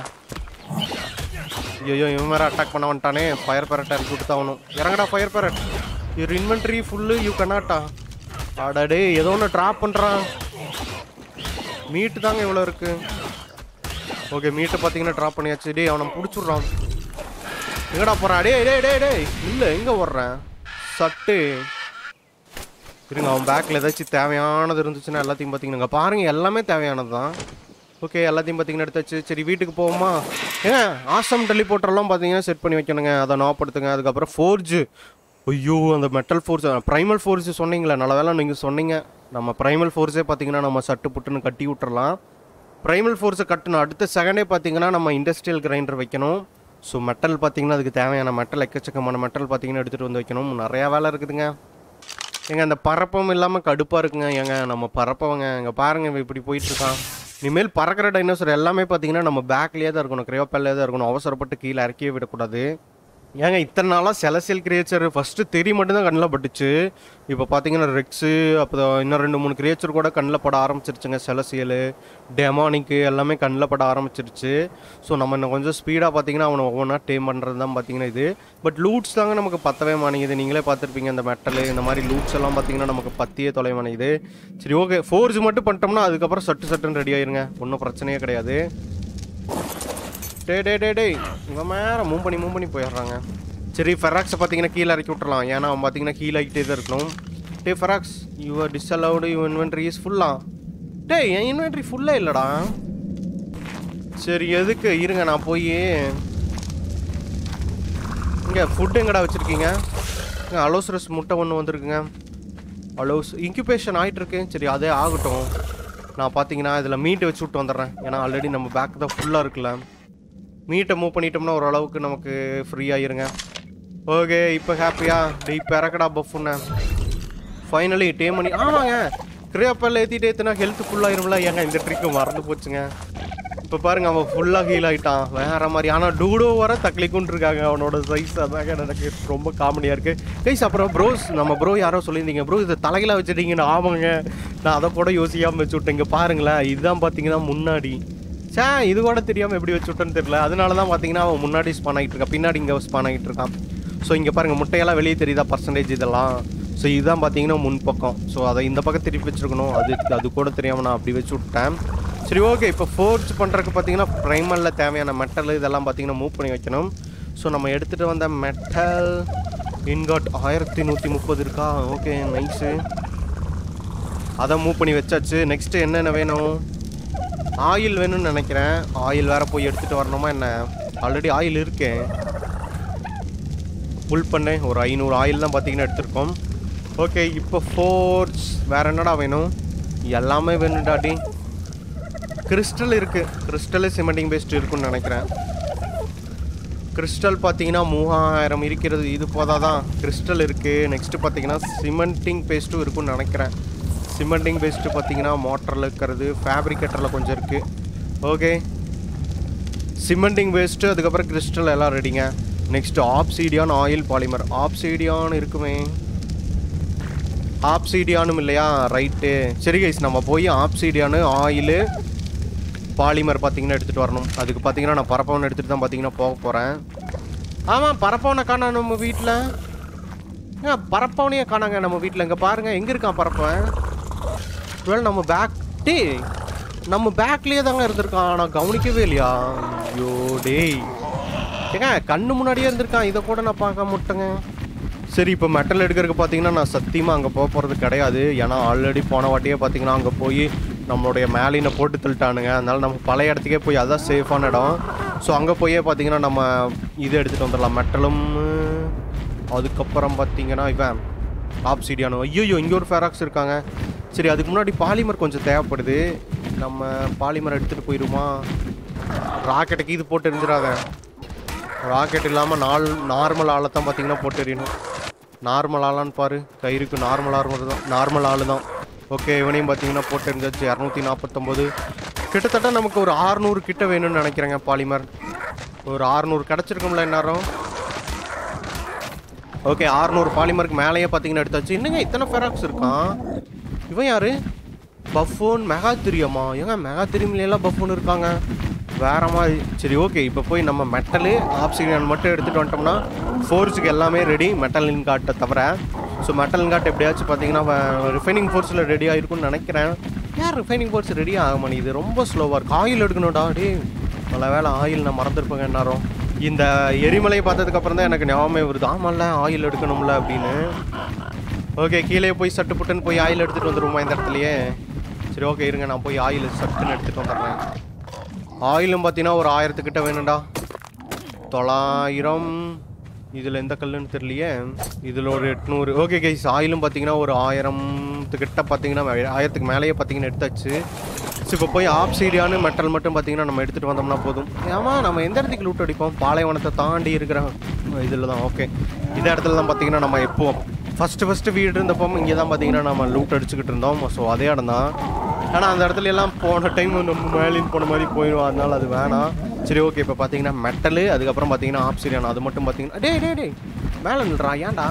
ஐயோ இவன் வேறு அட்டாக் பண்ண வந்துட்டானே ஃபயர் பேரட் இறக்கி விட்டு ஆகணும் இறங்கடா fire parrot your inventory full you கனாட்டா அடடே ஏதோ ஒன்று ட்ராப் பண்ணுறான் மீட்டு தாங்க இவ்வளோ இருக்கு ஓகே மீட்டை பார்த்தீங்கன்னா ட்ராப் பண்ணியாச்சு டேய் அவனை பிடிச்சிட்றான் எங்கடா போகிறான் டேய் டேய் டேய் டேய் இல்லை எங்கே ஓடுறேன் சட்டு இருங்க அவன் பேக்கில் ஏதாச்சும் தேவையானது இருந்துச்சுன்னா எல்லாத்தையும் பார்த்தீங்கன்னா பாருங்க எல்லாமே தேவையானது தான் ஓகே எல்லாத்தையும் பார்த்தீங்கன்னா எடுத்தாச்சு சரி வீட்டுக்கு போவோமா ஏன் ஆசம் டெலிபோட்டர்லாம் பார்த்தீங்கன்னா செட் பண்ணி வைக்கணுங்க அதை நாப்படுத்துங்க அதுக்கப்புறம் ஃபோர்ஜு ஐயோ அந்த மெட்டல் ஃபோர்ஸ் ப்ரைமல் ஃபோர்ஸ் சொன்னீங்களே நல்ல வேலை நீங்கள் சொன்னீங்க நம்ம ப்ரைமல் ஃபோர்ஸே பார்த்தீங்கன்னா நம்ம சட்டு புட்டுன்னு கட்டி விட்டுறலாம் ப்ரைமல் ஃபோர்ஸை கட்டணும் அடுத்த செகண்டே பார்த்தீங்கன்னா நம்ம இண்டஸ்ட்ரியல் கிரைண்டர் வைக்கணும் ஸோ மெட்டல் பார்த்தீங்கன்னா அதுக்கு தேவையான மெட்டல் எக்கச்சக்கமான மெட்டல் பார்த்தீங்கன்னா எடுத்துகிட்டு வந்து வைக்கணும் நிறையா வேலை இருக்குதுங்க ஏங்க அந்த பறப்பம் இல்லாமல் கடுப்பாக இருக்குங்க ஏங்க நம்ம பறப்பவங்க இங்கே பாருங்க இவன் இப்படி போயிட்டு இருக்கான் இனிமேல் பறக்கிற டைனோசர் எல்லாமே பார்த்தீங்கன்னா நம்ம பேக்லேயே தான் இருக்கணும் கிரையோப்பல்லே தான் இருக்கணும் அவசரப்பட்டு கீழே இறக்கியே விடக்கூடாது ஏங்க இத்தனை நாளாக செலசியல் கிரியேச்சர் ஃபஸ்ட்டு தெரி மட்டும்தான் கண்ணில் பட்டுச்சு இப்போ பார்த்தீங்கன்னா ரெக்ஸு அப்புறம் இன்னும் ரெண்டு மூணு கிரியேச்சர் கூட கண்ணில் பட ஆரம்பிச்சிருச்சுங்க செலசியல் டெமானிக்கு எல்லாமே கண்ணில் பட ஆரம்பிச்சிருச்சு ஸோ நம்ம இன்னும் கொஞ்சம் ஸ்பீடாக பார்த்தீங்கன்னா அவனை ஒவ்வொன்றா டேம் பண்ணுறது தான் பார்த்தீங்கன்னா இது பட் லூட்ஸ் தாங்க நமக்கு பத்தவே மாட்டேங்குது நீங்களே பார்த்துருப்பீங்க இந்த மெட்டல் இந்த மாதிரி லூட்ஸ் எல்லாம் பார்த்தீங்கன்னா நமக்கு பத்தியே தொலை மாட்டேங்குது சரி ஓகே ஃபோர்ஸ் மட்டும் பண்ணிட்டோம்னா அதுக்கப்புறம் சட்டு சட்டுன்னு ரெடி ஆயிருங்க ஒன்றும் பிரச்சனையே கிடையாது டே டே டே டேய் இவன் மேலே மூவ் பண்ணி மூவ் பண்ணி போயிடுறாங்க சரி ஃபெராக்ஸை பார்த்தீங்கன்னா கீழே இறக்கி விட்டுறலாம் ஏன்னா அவன் பார்த்தீங்கன்னா கீழே ஆகிட்டே தான் இருக்கணும் டே ferox your disallowed your inventory is ஃபுல்லா டேய் என் இன்வென்ட்ரி ஃபுல்லாக இல்லைடா சரி எதுக்கு இருங்க நான் போய் இங்கே ஃபுட் எங்கடா வச்சுருக்கீங்க அலோசரஸ் முட்டை ஒன்று வந்திருக்குங்க அலோஸ் இன்குபேஷன் ஆகிட்டு இருக்கு சரி அதே ஆகட்டும் நான் பார்த்தீங்கன்னா இதில் மீட்டை வச்சு விட்டு வந்துடுறேன் ஏன்னா ஆல்ரெடி நம்ம பேக் தான் ஃபுல்லாக இருக்குல்ல மீட்டை மூவ் பண்ணிட்டோம்னா ஓரளவுக்கு நமக்கு ஃப்ரீ ஆயிருங்க ஓகே இப்போ ஹாப்பியா டே இப்போ இறக்கடா பஃப்னு ஃபைனலி டே மணி ஆமாங்க கிரியாப்பல்ல ஏற்றிட்டு ஏற்றுனா ஹெல்த் ஃபுல்லாகிரும்ல ஏங்க இந்த ட்ரிக்கு மறந்து போச்சுங்க இப்போ பாருங்க அவன் ஃபுல்லாக ஹீல் ஆகிட்டான் வேற மாதிரி ஆனால் டூடோ வர தக்லிக்குன்னு இருக்காங்க அவனோட சைஸ் அதாங்க எனக்கு ரொம்ப காமெடியாக இருக்குது கைஸ் அப்புறம் ப்ரோஸ் நம்ம ப்ரோ யாரோ சொல்லியிருந்தீங்க ப்ரோ இதை தலையில வச்சுட்டீங்கன்னு ஆமாங்க நான் அதை கூட யோசிக்காமல் வச்சு விட்டேன் இங்கே பாருங்களேன் இதுதான் பார்த்தீங்கன்னா முன்னாடி சே இது கூட தெரியாமல் எப்படி வச்சு விட்டேன்னு தெரியல அதனால தான் பார்த்தீங்கன்னா அவன் முன்னாடி ஸ்பான் ஆகிட்டு இருக்கான் பின்னாடி இங்கே ஸ்பான் ஆகிட்டு இருக்கான் ஸோ இங்கே பாருங்கள் முட்டையெல்லாம் வெளியே தெரியுதா பர்சன்டேஜ் இதெல்லாம் ஸோ இதுதான் பார்த்தீங்கன்னா முன் பக்கம் ஸோ அதை இந்த பக்கம் திருப்பி வச்சிருக்கணும் அது அது கூட தெரியாமல் நான் அப்படி வச்சு விட்டேன் சரி ஓகே இப்போ ஃபோர்ஸ் பண்ணுறதுக்கு பார்த்தீங்கன்னா ப்ரைமரில் தேவையான மெட்டல் இதெல்லாம் பார்த்தீங்கன்னா மூவ் பண்ணி வைக்கணும் ஸோ நம்ம எடுத்துகிட்டு வந்த மெட்டல் இன்காட் ஆயிரத்தி நூற்றி முப்பது இருக்கா ஓகே நைஸு அதை மூவ் பண்ணி வச்சாச்சு நெக்ஸ்ட்டு என்னென்ன வேணும் ஆயில் வேணும்னு நினைக்கிறேன் ஆயில் வேற போய் எடுத்துகிட்டு வரணுமா என்ன ஆல்ரெடி ஆயில் இருக்கேன் ஃபுல் பண்ணேன் ஒரு ஐநூறு ஆயில் தான் பார்த்தீங்கன்னா எடுத்திருக்கோம் ஓகே இப்போ ஃபோர்ஸ் வேற என்னடா வேணும் எல்லாமே வேணும்டாடி கிறிஸ்டல் இருக்குது கிறிஸ்டலு சிமெண்டிங் பேஸ்ட் இருக்குன்னு நினைக்கிறேன் கிறிஸ்டல் பார்த்தீங்கன்னா மூவாயிரம் இருக்கிறது இது போதாதான் கிறிஸ்டல் இருக்குது நெக்ஸ்ட்டு பார்த்தீங்கன்னா சிமெண்டிங் பேஸ்ட்டும் இருக்குன்னு நினைக்கிறேன் சிமெண்டிங் பேஸ்ட்டு பார்த்தீங்கன்னா மோட்டரில் இருக்கிறது ஃபேப்ரிகேட்டரில் கொஞ்சம் இருக்குது ஓகே சிமெண்டிங் வேஸ்ட்டு அதுக்கப்புறம் கிறிஸ்டல் எல்லாம் ரெடிங்க next obsidian oil polymer obsidian இருக்குமே ஆப்சீடியானும் இல்லையா ரைட்டு சரி கைஸ் நம்ம போய் ஆப்சீடியானு ஆயிலு பாலிமர் பார்த்தீங்கன்னா எடுத்துகிட்டு வரணும் அதுக்கு பார்த்தீங்கன்னா நான் பரப்பவன் எடுத்துகிட்டு தான் பார்த்தீங்கன்னா போக போகிறேன் ஆமாம் பரப்பவனை காணா நம்ம வீட்டில் ஏங்க பரப்பவனையே காணாங்க நம்ம வீட்டில் இங்கே பாருங்கள் எங்கே இருக்கான் பரப்பவன் ஒருவேளை நம்ம பேக் டே நம்ம பேக்லேயே தாங்க இருந்திருக்கான் ஆனால் கவனிக்கவே இல்லையா ஐயோ டேய் ஏங்க கண்ணு முன்னாடியே இருந்திருக்கான் இதை கூட நான் பார்க்க மாட்டேங்க சரி இப்போ மெட்டல் எடுக்கிறதுக்கு பார்த்தீங்கன்னா நான் சத்தியமாக அங்கே போக போகிறது கிடையாது ஏன்னா ஆல்ரெடி போன வாட்டியே பார்த்தீங்கன்னா அங்கே போய் நம்மளுடைய மேலினை போட்டு தள்ளிட்டானுங்க அதனால நம்ம பழைய இடத்துக்கே போய் அதான் சேஃபான இடம் ஸோ அங்கே போயே பார்த்தீங்கன்னா நம்ம இது எடுத்துகிட்டு வந்துடலாம் மெட்டலும் அதுக்கப்புறம் பார்த்தீங்கன்னா இவன் ஆப்சிடியானோ ஐயோ இங்கே ஒரு ஃபேராக்ஸ் இருக்காங்க சரி அதுக்கு முன்னாடி பாலிமர் கொஞ்சம் தேவைப்படுது நம்ம பாலிமர் எடுத்துகிட்டு போயிடுமா ராக்கெட்டுக்கு இது போட்டு எரிஞ்சிடாத ராக்கெட் இல்லாமல் நால் நார்மல் ஆளை தான் பார்த்தீங்கன்னா போட்டு எறியணும் நார்மல் ஆளான்னு பாரு கயிறுக்கு நார்மல் ஆர்மர் தான் நார்மல் ஆள் தான் ஓகே இவனையும் பார்த்தீங்கன்னா போட்டு எரிஞ்சாச்சு இரநூத்தி நாற்பத்தொம்போது கிட்டத்தட்ட நமக்கு ஒரு ஆறுநூறு கிட்ட வேணும்னு நினைக்கிறேங்க பாலிமர் ஒரு ஆறுநூறு கிடச்சிருக்கும்ல இந்நேரம் ஓகே ஆறுநூறு பாலிமருக்கு மேலேயே பார்த்தீங்கன்னா எடுத்தாச்சு என்னங்க இத்தனை ஃபெராக்ஸ் இருக்கான் இவன் யாரு பஃபோன் மெகா திரியமா ஏங்க மெகா திரியம்லாம் பஃபோன் இருக்காங்க வேற மாதிரி சரி ஓகே இப்போ போய் நம்ம மெட்டலு ஆப்சிடியன் மட்டும் எடுத்துகிட்டு வந்துட்டோம்னா ஃபோர்ஸுக்கு எல்லாமே ரெடி மெட்டல் காட்டை தவிர ஸோ மெட்டல் காட் எப்படியாச்சும் பார்த்தீங்கன்னா ரிஃபைனிங் ஃபோர்ஸில் ரெடி ஆகிருக்கும்னு நினைக்கிறேன் ஏன் ரிஃபைனிங் ஃபோர்ஸ் ரெடி ஆக மாட்டேங்குது ரொம்ப ஸ்லோவாக இருக்கு ஆயில் எடுக்கணும்டா டே நல்ல வேலை ஆயில் நான் மறந்துருப்பேங்க என்னாரும் இந்த எரிமலையை பார்த்ததுக்கு அப்புறம் தான் எனக்கு ஞாபகமே வருது ஆமாம்ல ஆயில் எடுக்கணும்ல அப்படின்னு ஓகே கீழே போய் சட்டு புட்டுன்னு போய் ஆயில் எடுத்துகிட்டு வந்துருவோமா இந்த இடத்துலையே சரி ஓகே இருங்க நான் போய் ஆயில் சட்டுன்னு எடுத்துகிட்டு வந்துடுறேன் ஆயிலும் பார்த்தீங்கன்னா ஒரு ஆயிரத்துக்கிட்ட வேணும்டா தொள்ளாயிரம் இதில் எந்த கல்லுன்னு தெரியலையே இதில் ஒரு எட்நூறு ஓகே கைஸ் ஆயிலும் பார்த்தீங்கன்னா ஒரு ஆயிரத்துக்கிட்ட பார்த்தீங்கன்னா ஆயிரத்துக்கு மேலேயே பார்த்தீங்கன்னா எடுத்தாச்சு ஸோ இப்போ போய் ஆப்சீரியானு மெட்டல் மட்டும் பார்த்தீங்கன்னா நம்ம எடுத்துகிட்டு வந்தோம்னா போதும் ஆமாம் நம்ம எந்த இடத்துக்கு லூட் அடிப்போம் பாலைவனத்தை தாண்டி இருக்கிற இதில் தான் ஓகே இந்த இடத்துல தான் பார்த்தீங்கன்னா நம்ம எப்போ ஃபஸ்ட்டு ஃபஸ்ட்டு வீடு இருந்தப்போ இங்கே தான் பார்த்தீங்கன்னா நம்ம லூட் அடிச்சுக்கிட்டு இருந்தோம் ஸோ அதே இடம் தான் ஆனால் அந்த இடத்துல எல்லாம் போன டைம் நம்ம மேலின் போன மாதிரி போயிடும் அதனால அது வேணாம் சரி ஓகே இப்போ பார்த்தீங்கன்னா மெட்டலு அதுக்கப்புறம் பார்த்தீங்கன்னா ஆப்சிரியன் அது மட்டும் பார்த்தீங்கன்னா டே டே டே மேலே நில்றா ஏன்டா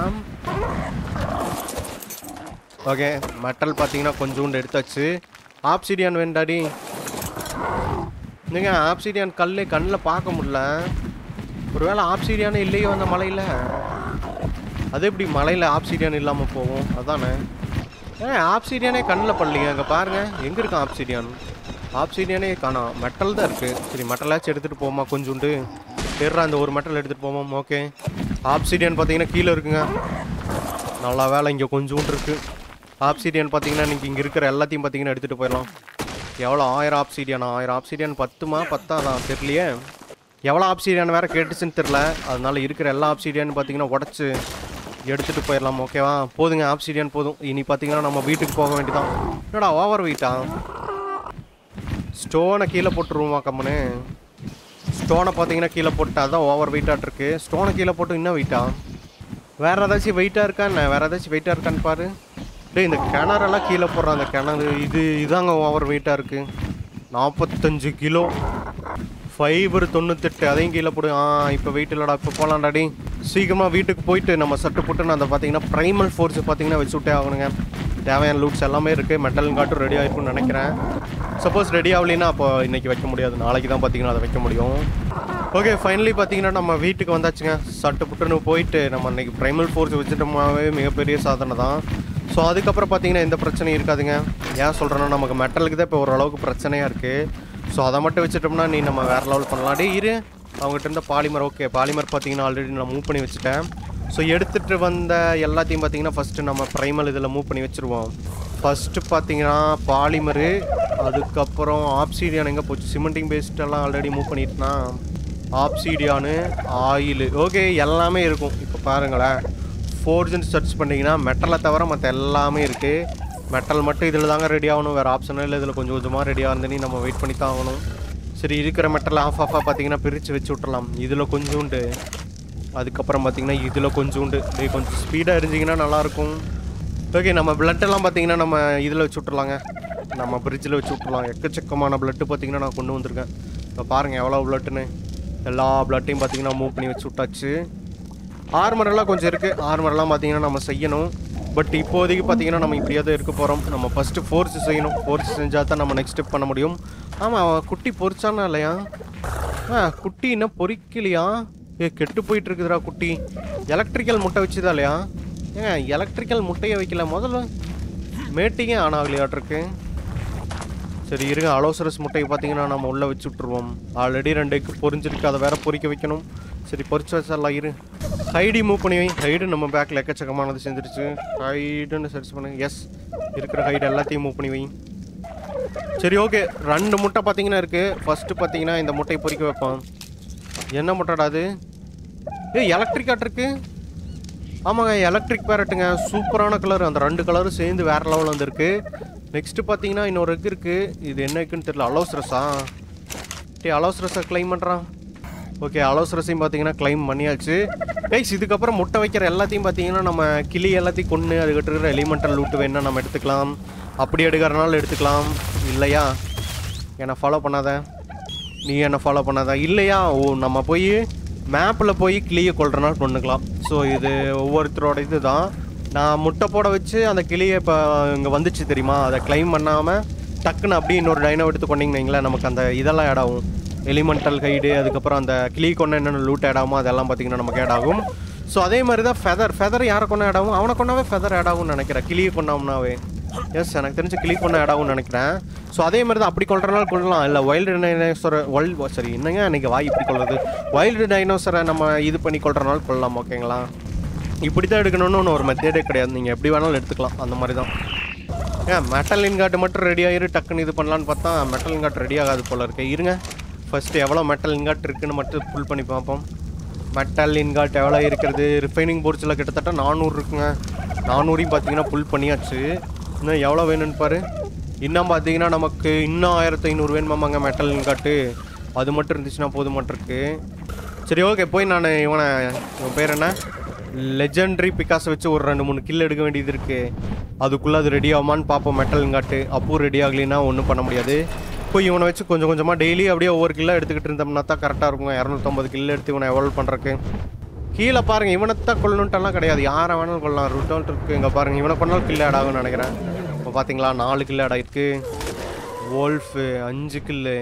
ஓகே மெட்டல் பார்த்தீங்கன்னா கொஞ்சோண்டு எடுத்தாச்சு ஆப்சிடியான் வேண்டாடி நீங்க ஆப்சிடியான் கல் கண்ணில் பார்க்க முடியல ஒருவேளை ஆப்சிடியானே இல்லையோ அந்த மலையில் அது எப்படி மலையில் ஆப்சிடியான் இல்லாமல் போகும் அதானே ஏன் ஆப்சிடியானே கண்ணில் படலைங்க அங்கே பாருங்க எங்கே இருக்கான் ஆப்சிடியான் ஆப்சிடியானே காணோம் மெட்டல் தான் இருக்குது சரி மெட்டலாச்சும் எடுத்துகிட்டு போமா கொஞ்சோண்டு தெரிறா அந்த ஒரு மெட்டல் எடுத்துகிட்டு போவோம் ஓகே ஆப்சிடியான் பார்த்தீங்கன்னா கீழே இருக்குங்க நல்லா வேலை இங்கே கொஞ்சோண்டு இருக்குது ஆப்சிடியான் பார்த்தீங்கன்னா நீங்கள் இங்கே இருக்கிற எல்லாத்தையும் பார்த்தீங்கன்னா எடுத்துகிட்டு போயிடலாம் எவ்வளோ ஆயிரம் ஆப்சிடியானா ஆயிரம் ஆப்சிடியான் பத்துமா பத்தாதான் தெரியலையே எவ்வளோ ஆப்சிடியான் வேறு கேட்டுச்சுன்னு தெரில அதனால இருக்கிற எல்லா ஆப்சிடியான் பார்த்தீங்கன்னா உடச்சி எடுத்துகிட்டு போயிடலாம் ஓகேவா போதுங்க ஆப்சிடியான் போதும் இனி பார்த்தீங்கன்னா நம்ம வீட்டுக்கு போக வேண்டியதான் என்னடா ஓவர் வெயிட்டா ஸ்டோனை கீழே போட்டுருவோமா கம்மனு ஸ்டோனை பார்த்தீங்கன்னா கீழே போட்டு அதான் ஓவர் வெயிட்டாக இருக்கு ஸ்டோனை கீழே போட்டு இன்னும் வெயிட்டா வேற ஏதாச்சும் வெயிட்டாக இருக்கா என்ன வேற ஏதாச்சும் வெயிட்டாக இருக்கான்னு பாரு டேய் இந்த கிணறெல்லாம் கீழே போடுறான் அந்த கிணறு இது இதாங்க ஓவர் வெயிட்டாக இருக்கு நாற்பத்தஞ்சு கிலோ ஃபைபர் தொண்ணூத்தெட்டு அதையும் கீழே போடு ஆ இப்போ வெயிட் இல்லைடா இப்போ போகலாம்டா டேய் சீக்கிரமாக வீட்டுக்கு போயிட்டு நம்ம சட்டு புட்டுன்னு அந்த பார்த்தீங்கன்னா ப்ரைமல் ஃபோர்ஸ் பார்த்தீங்கன்னா வச்சு விட்டே ஆகணுங்க தேவையான லூட்ஸ் எல்லாமே இருக்குது மெட்டல் காட்டும் ரெடி ஆகிருக்கும்னு நினைக்கிறேன் சப்போஸ் ரெடி ஆகலைன்னா அப்போ இன்னைக்கு வைக்க முடியாது நாளைக்கு தான் பார்த்தீங்கன்னா அதை வைக்க முடியும் ஓகே ஃபைனலி பார்த்தீங்கன்னா நம்ம வீட்டுக்கு வந்தாச்சுங்க சட்டு புட்டுன்னு போயிட்டு நம்ம இன்னைக்கு ப்ரைமல் ஃபோர்ஸ் வச்சுட்டோமாவே மிகப்பெரிய சாதனை தான் ஸோ அதுக்கப்புறம் பார்த்தீங்கன்னா எந்த பிரச்சனையும் இருக்காதுங்க ஏன் சொல்கிறேன்னா நமக்கு மெட்டலுக்கு தான் இப்போ ஓரளவுக்கு பிரச்சனையாக இருக்குது ஸோ அதை மட்டும் வச்சுட்டோம்னா நீ நம்ம வேறு லெவல் பண்ணலாம் டே இரு அவங்ககிட்ட இருந்த பாலிமர் ஓகே பாலிமர் பார்த்தீங்கன்னா ஆல்ரெடி நான் மூவ் பண்ணி வச்சுட்டேன் ஸோ எடுத்துகிட்டு வந்த எல்லாத்தையும் பார்த்தீங்கன்னா ஃபஸ்ட்டு நம்ம ப்ரைமல் இதில் மூவ் பண்ணி வச்சுருவோம் ஃபஸ்ட்டு பார்த்தீங்கன்னா பாலிமரு அதுக்கப்புறம் ஆப்சீடியான் எங்கே போச்சு சிமெண்டிங் பேஸ்டெல்லாம் ஆல்ரெடி மூவ் பண்ணிட்டுனா ஆப்சீடியானு ஆயில் ஓகே எல்லாமே இருக்கும் இப்போ பாருங்களேன் ஃபோர்ஜன் சர்ச் பண்ணிங்கன்னா மெட்டலை தவிர மற்ற எல்லாமே இருக்குது மெட்டல் மட்டும் இதில் தாங்க ரெடி ஆகணும் வேறு ஆப்ஷனும் இல்லை இதில் கொஞ்சம் கொஞ்சமாக ரெடி ஆகுதுன்னு நம்ம வெயிட் பண்ணி தான் ஆகணும் சரி இருக்கிற மெட்டல் ஆஃப் ஆஃபாக பார்த்தீங்கன்னா பிரித்து வச்சு விட்றலாம் இதில் கொஞ்சோண்டு அதுக்கப்புறம் பார்த்தீங்கன்னா இதில் கொஞ்சோண்டு டேய் கொஞ்சம் ஸ்பீடாக இருந்தீங்கன்னா நல்லாயிருக்கும் ஓகே நம்ம blood எல்லாம் பார்த்தீங்கன்னா நம்ம இதில் வச்சு விட்றலாங்க நம்ம பிரிட்ஜில் வச்சு விட்றலாம் எக்கச்சக்கமான பிளட்டு பார்த்தீங்கன்னா நான் கொண்டு வந்திருக்கேன் இப்போ பாருங்கள் எவ்வளோ பிளட்டுன்னு எல்லா பிளட்டையும் பார்த்தீங்கன்னா மூவ் பண்ணி வச்சு விட்டாச்சு ஆர்மர் எல்லாம் கொஞ்சம் இருக்குது ஆர்மர்லாம் பார்த்தீங்கன்னா நம்ம செய்யணும் பட் இப்போதைக்கு பார்த்தீங்கன்னா நம்ம இப்படியே தான் இருக்க போகிறோம் நம்ம ஃபஸ்ட்டு ஃபோர்ஸ் செய்யணும் ஃபோர்ஸ் செஞ்சால் தான் நம்ம நெக்ஸ்ட் ஸ்டெப் பண்ண முடியும் ஆமாம் குட்டி பொரிச்சானா இல்லையா ஆ குட்டி இன்னும் பொரிக்கலையா ஏ கெட்டு போயிட்டு இருக்குதுடா குட்டி எலக்ட்ரிக்கல் முட்டை வச்சுதா இல்லையா ஏங்க எலக்ட்ரிக்கல் முட்டையை வைக்கல முதல்ல மேட்டிங்கே ஆன் ஆகலையாட்டிருக்கு சரி இருங்க அலோசரஸ் முட்டையை பார்த்தீங்கன்னா நம்ம உள்ளே வச்சு விட்ருவோம் ஆல்ரெடி ரெண்டு எக்கு பொரிஞ்சிருக்கு அதை வேற பொரிக்க வைக்கணும் சரி பொரிச்சு வச்சிடலாம் இரு ஹைடி மூவ் பண்ணி வை ஹைடு நம்ம பேக்கில் எக்கச்சக்கமானது செஞ்சிருச்சு ஹைடுன்னு சர்ச் பண்ணுங்க எஸ் இருக்கிற ஹைடு எல்லாத்தையும் மூவ் பண்ணி வை சரி ஓகே ரெண்டு முட்டை பார்த்தீங்கன்னா இருக்குது ஃபஸ்ட்டு பார்த்தீங்கன்னா இந்த முட்டையை பொரிக்க வைப்போம் என்ன முட்டைடா அது ஏய் எலக்ட்ரிக் இருக்கு ஆமாங்க எலக்ட்ரிக் பேரட்டுங்க சூப்பரான கலர் அந்த ரெண்டு கலரும் சேர்ந்து வேற லெவலில் வந்திருக்கு நெக்ஸ்ட் பார்த்தீங்கன்னா இன்னொரு எக் இருக்கு இது என்ன எக்குன்னு தெரியல அலோஸ்ரஸா டே அலோஸ்ரஸை கிளைம் பண்ணுறான் ஓகே அலோஸ்ரஸையும் பார்த்தீங்கன்னா கிளைம் பண்ணியாச்சு கைஸ் இதுக்கப்புறம் முட்டை வைக்கிற எல்லாத்தையும் பார்த்தீங்கன்னா நம்ம கிளி எல்லாத்தையும் கொன்று அதுக்கிட்ட இருக்கிற எலிமெண்டல் லூட்டு வேணா நம்ம எடுத்துக்கலாம் அப்படி எடுக்கிறனால எடுத்துக்கலாம் இல்லையா என்னை ஃபாலோ பண்ணாத நீ என்ன ஃபாலோ பண்ணாத இல்லையா ஓ நம்ம போய் மேப்பில் போய் கிளியை கொள்றனால கொண்டுக்கலாம் ஸோ இது ஒவ்வொருத்தரோட இது தான் நான் முட்டை போட வச்சு அந்த கிளியை இப்போ இங்கே வந்துச்சு தெரியுமா அதை கிளைம் பண்ணாமல் டக்குன்னு அப்படியே இன்னொரு டைனோ எடுத்து கொண்டீங்கன்னு வைங்களேன், நமக்கு அந்த இதெல்லாம் ஆட் ஆகும் எலிமெண்டல் கைடு அதுக்கப்புறம் அந்த கிளி கொண்ட என்னென்ன லூட் ஆட் ஆகுமோ அதெல்லாம் பார்த்தீங்கன்னா நமக்கு ஆட் ஆகும் ஸோ அதே மாதிரி தான் ஃபெதர் ஃபெதர் யாரை கொண்டா ஆட் ஆகும் அவனை கொண்டாவே ஃபெதர் ஆட் ஆகும்னு நினைக்கிறேன் கிளியை கொண்டாம்னாவே எஸ் எனக்கு தெரிஞ்சு கிளி கொண்டா ஆட் ஆகும்னு நினைக்கிறேன் ஸோ அதே மாதிரி தான் அப்படி கொள்றனால கொள்ளலாம் இல்லை வைல்டு டைனோசரை வைல்டு சரி என்னங்க அன்றைக்கி வாய் இப்படி கொள்றது வைல்டு டைனோசரை நம்ம இது பண்ணி கொள்றனால கொள்ளலாம் ஓகேங்களா இப்படி தான் எடுக்கணும்னு ஒன்று ஒரு மெத்தேடே கிடையாது நீங்கள் எப்படி வேணாலும் எடுத்துக்கலாம் அந்த மாதிரி தான் ஏன் மெட்டல் இன்காட் மட்டும் ரெடி ஆயிரு டக்குன்னு இது பண்ணலான்னு பார்த்தா மெட்டல் இன்காட் ரெடி ஆகாது போல இருக்கு இருங்க ஃபர்ஸ்ட் எவ்வளோ மெட்டல் இன்காட் இருக்குன்னு மட்டும் புல் பண்ணி பார்ப்போம் மெட்டல் இன்காட் எவ்வளோ இருக்கிறது ரிஃபைனிங் போர்ட்ஸில் கிட்டத்தட்ட நானூறு இருக்குங்க நானூறையும் பார்த்தீங்கன்னா புல் பண்ணியாச்சு இன்னும் எவ்வளோ வேணும்னு பாரு இன்னும் பார்த்தீங்கன்னா நமக்கு இன்னும் ஆயிரத்தி ஐநூறு வேணுமாமாங்க மெட்டல் இன்காட்டு அது மட்டும் இருந்துச்சுன்னா போதுமாட்டிருக்கு சரி ஓகே போய் நான் இவனை இவன் பேர் என்ன லெஜெண்டரி பிகாஸை வச்சு ஒரு ரெண்டு மூணு கில் எடுக்க வேண்டியது இருக்கு அதுக்குள்ளே அது ரெடி ஆகுமான்னு பார்ப்போம் மெட்டல் இங்காட்டு அப்போ ரெடி ஆகலைன்னா ஒன்றும் பண்ண முடியாது போய் இவனை வச்சு கொஞ்சம் கொஞ்சமாக டெய்லி அப்படியே ஒவ்வொரு கிலோ எடுத்துக்கிட்டு இருந்தோம்னா தான் கரெக்டாக இருக்கும் இரநூத்தம்பது கிலோ எடுத்து இவனை எவால்வ் பண்ணுறக்கு கீழே பாருங்க இவனைத்தான் கொல்லணுன்ட்டெல்லாம் கிடையாது யாரை வேணாலும் கொள்ளலாம் ருட்டோல் இருக்கு இங்கே பாருங்க இவனை கொண்டாலும் கில் ஆட் ஆகும்னு நினைக்கிறேன் இப்போ பார்த்தீங்களா நாலு கில் ஆட் ஆயிருக்கு வோல்ஃபு அஞ்சு கில்லு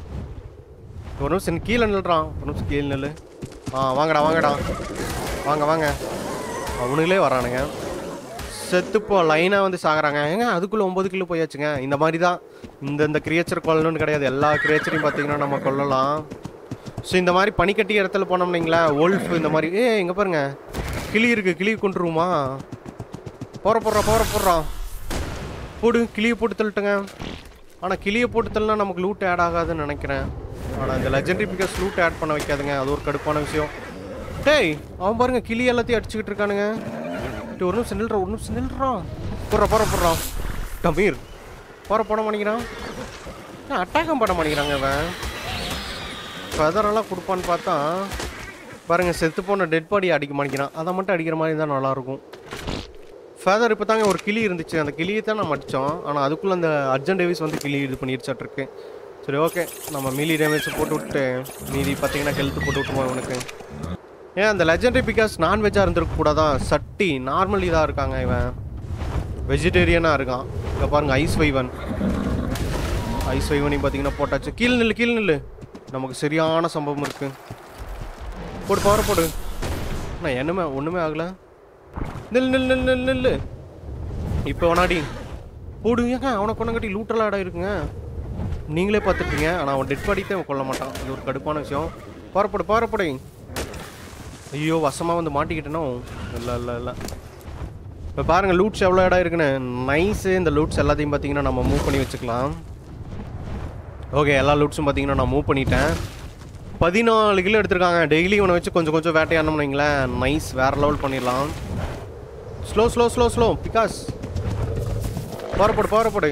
ஒரு நிமிஷம் கீழே நில்றான் ஒரு நிமிஷம் கீழே நில்லு ஆ வாங்கடா வாங்கடா வாங்க வாங்க அவனுங்களே வரானுங்க செத்துப்போ லைனாக வந்து சாகுறாங்க ஏங்க அதுக்குள்ளே ஒம்பது கிலோ போயாச்சுங்க இந்த மாதிரி தான் இந்த இந்த கிரியேச்சர் கொல்லணும்னு கிடையாது எல்லா கிரியேச்சரையும் பார்த்தீங்கன்னா நம்ம கொல்லலாம் ஸோ இந்த மாதிரி பனிக்கட்டி இடத்துல போனோம்னீங்களா wolf இந்த மாதிரி ஏ இங்கே பாருங்க கிளி இருக்கு கிளி கொண்டுருவோமா போகிற போடுறோம் போகிற போடுறோம் போடு கிளியை போட்டு தள்ளிட்டுங்க ஆனால் கிளியை போட்டு தள்ளினா நமக்கு லூட் ஆட் ஆகாதுன்னு நினைக்கிறேன் ஆனால் இந்த லெஜெண்டரி பிகஸ் லூட் ஆட் பண்ண வைக்காதுங்க அது ஒரு கடுப்பான விஷயம் டேய் அவன் பாருங்க கிளி எல்லாத்தையும் அடிச்சுக்கிட்டு இருக்கானுங்க டேய், ஒரு நிமிஷம் நில்றான் ஒரு நிமிஷம் நில்றான் போடுற போற போடுறான் கம்பீர் போற போட மாட்டேங்கிறான் அட்டாக்கம் பண்ண மாட்டேங்கிறாங்க இவன் ஃபெதரெல்லாம் கொடுப்பான்னு பார்த்தா பாருங்க செத்து போன டெட் பாடி அடிக்க மாட்டேங்கிறான் அதை மட்டும் அடிக்கிற மாதிரி தான் நல்லாயிருக்கும் ஃபேதர் இப்போ தாங்க ஒரு கிளி இருந்துச்சு அந்த கிளியை தான் நம்ம அடித்தோம் ஆனால் அதுக்குள்ளே அந்த அர்ஜென்ட் டேவிஸ் வந்து கிளி இது பண்ணிருச்சாட்ருக்கு சரி ஓகே நம்ம மீலி டேமேஜ் போட்டு விட்டு மீதி பார்த்தீங்கன்னா ஹெல்த் போட்டு விட்டுருவோம் இவனுக்கு ஏன் அந்த லெஜெண்டரி பிகாஸ் நான்வெஜ்ஜாக இருந்திருக்க கூடாதான் சட்டி நார்மல் இதாக இருக்காங்க இவன் வெஜிடேரியனாக இருக்கான் இங்கே பாருங்க ஐஸ் வைவன் ஐஸ் வைவனையும் பார்த்தீங்கன்னா போட்டாச்சு கீழ் நில்லு கீழ் நில்லு நமக்கு சரியான சம்பவம் இருக்கு போடு பவர் போடு நான் என்னமே ஒன்றுமே ஆகலை நில் நில் நில் நில் நில்லு இப்போ வேணாடி போடு ஏங்க அவனை கொண்டங்காட்டி லூட்டெல்லாம் இடம் இருக்குங்க நீங்களே பார்த்துருப்பீங்க ஆனால் அவன் டெட் பாடி தான் கொல்ல மாட்டான் இது ஒரு கடுப்பான விஷயம் பாரப்படு பாரப்படு ஐயோ வசமாக வந்து மாட்டிக்கிட்டனோ இல்லை இல்லை இல்லை இப்போ பாருங்கள் லூட்ஸ் எவ்வளோ இடம் இருக்குன்னு நைஸு இந்த லூட்ஸ் எல்லாத்தையும் பார்த்தீங்கன்னா நம்ம மூவ் பண்ணி வச்சுக்கலாம் ஓகே எல்லா லூட்ஸும் பார்த்தீங்கன்னா நான் மூவ் பண்ணிட்டேன் பதினாலு கிலோ எடுத்திருக்காங்க டெய்லி இவனை வச்சு கொஞ்சம் கொஞ்சம் வேட்டையாடணும்னு வைங்களேன் நைஸ் வேறு லெவல் பண்ணிடலாம் slow slow slow slow because போறப்போடு போறப்போடு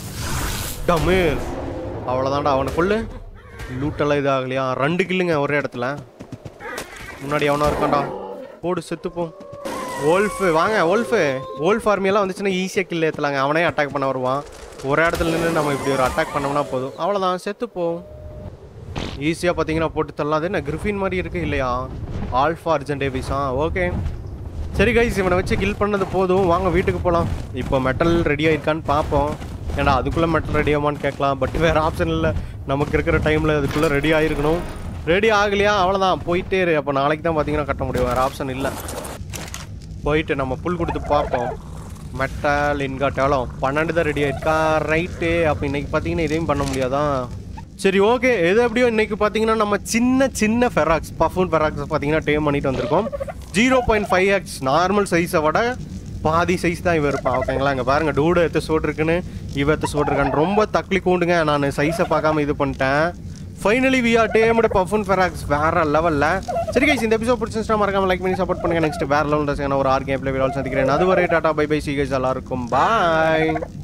டமீர் அவ்வளோதான்டா அவனை கொள்ளு லூட்டெல்லாம் இது ஆகலையா ரெண்டு கில்லுங்க ஒரே இடத்துல முன்னாடி அவனா இருக்கான்டா போடு செத்துப்போம் ஓல்ஃபு வாங்க ஓல்ஃபு ஓல்ஃப் ஆர்மியெல்லாம் வந்துச்சுன்னா ஈஸியாக கில் ஏற்றலாங்க அவனே அட்டாக் பண்ண வருவான் ஒரு இடத்துல நின்று நம்ம இப்படி ஒரு அட்டாக் பண்ணோம்னா போதும் அவ்வளோதான் செத்துப்போம் ஈஸியாக பார்த்தீங்கன்னா போட்டு தரலாம் அது என்ன கிரிஃபின் மாதிரி இருக்கு இல்லையா ஆல்ஃபா அர்ஜென்ட் டேவிஸா ஓகே சரி கைஸ் இவனை வச்சு கில் பண்ணது போதும் வாங்க வீட்டுக்கு போகலாம் இப்போ மெட்டல் ரெடி ஆயிருக்கான்னு பார்ப்போம் ஏன்னா அதுக்குள்ளே மெட்டல் ரெடி ஆகுமான்னு கேட்கலாம் பட் வேறு ஆப்ஷன் இல்லை நமக்கு இருக்கிற டைமில் அதுக்குள்ளே ரெடி ஆகிருக்கணும் ரெடி ஆகலையா அவ்வளோதான் போயிட்டே இரு அப்போ நாளைக்கு தான் பார்த்தீங்கன்னா கட்ட முடியும் வேறு ஆப்ஷன் இல்லை போயிட்டு நம்ம புல் கொடுத்து பார்ப்போம் மெட்டல் இன்காட் எவ்வளோ பன்னெண்டு தான் ரெடி ஆயிருக்கா ரைட்டு அப்போ இன்னைக்கு பார்த்தீங்கன்னா இதையும் பண்ண முடியாதான் சரி ஓகே எது எப்படியோ இன்னைக்கு பார்த்தீங்கன்னா நம்ம சின்ன சின்ன ஃபெராக்ஸ் பஃபூன் ஃபெராக்ஸ் பார்த்தீங்கன்னா டேம் பண்ணிட்டு வந்திருக்கோம் zero point five x normal சைஸை விட பாதி சைஸ் தான் இவன் இருப்பான் ஓகேங்களா இங்கே பாருங்க டூடு எத்த சோடு இருக்குன்னு இவ எத்த சோடு இருக்கான்னு ரொம்ப தக்லி கூண்டுங்க நான் சைஸை பார்க்காம இது பண்ணிட்டேன் ஃபைனலி வி ஆர் டேமோட பஃபூன் ஃபெராக்ஸ் வேற லெவலில் சரி கைஸ் இந்த எபிசோட் பிடிச்சிருந்துச்சுன்னா மறக்காம லைக் பண்ணி சப்போர்ட் பண்ணுங்க நெக்ஸ்ட் வேற லெவல் ஒரு ஆர் கேம் பிளே சந்திக்கிறேன் அதுவரை டாடா பை பை சி கைஸ் எல்லாருக்கும் பாய்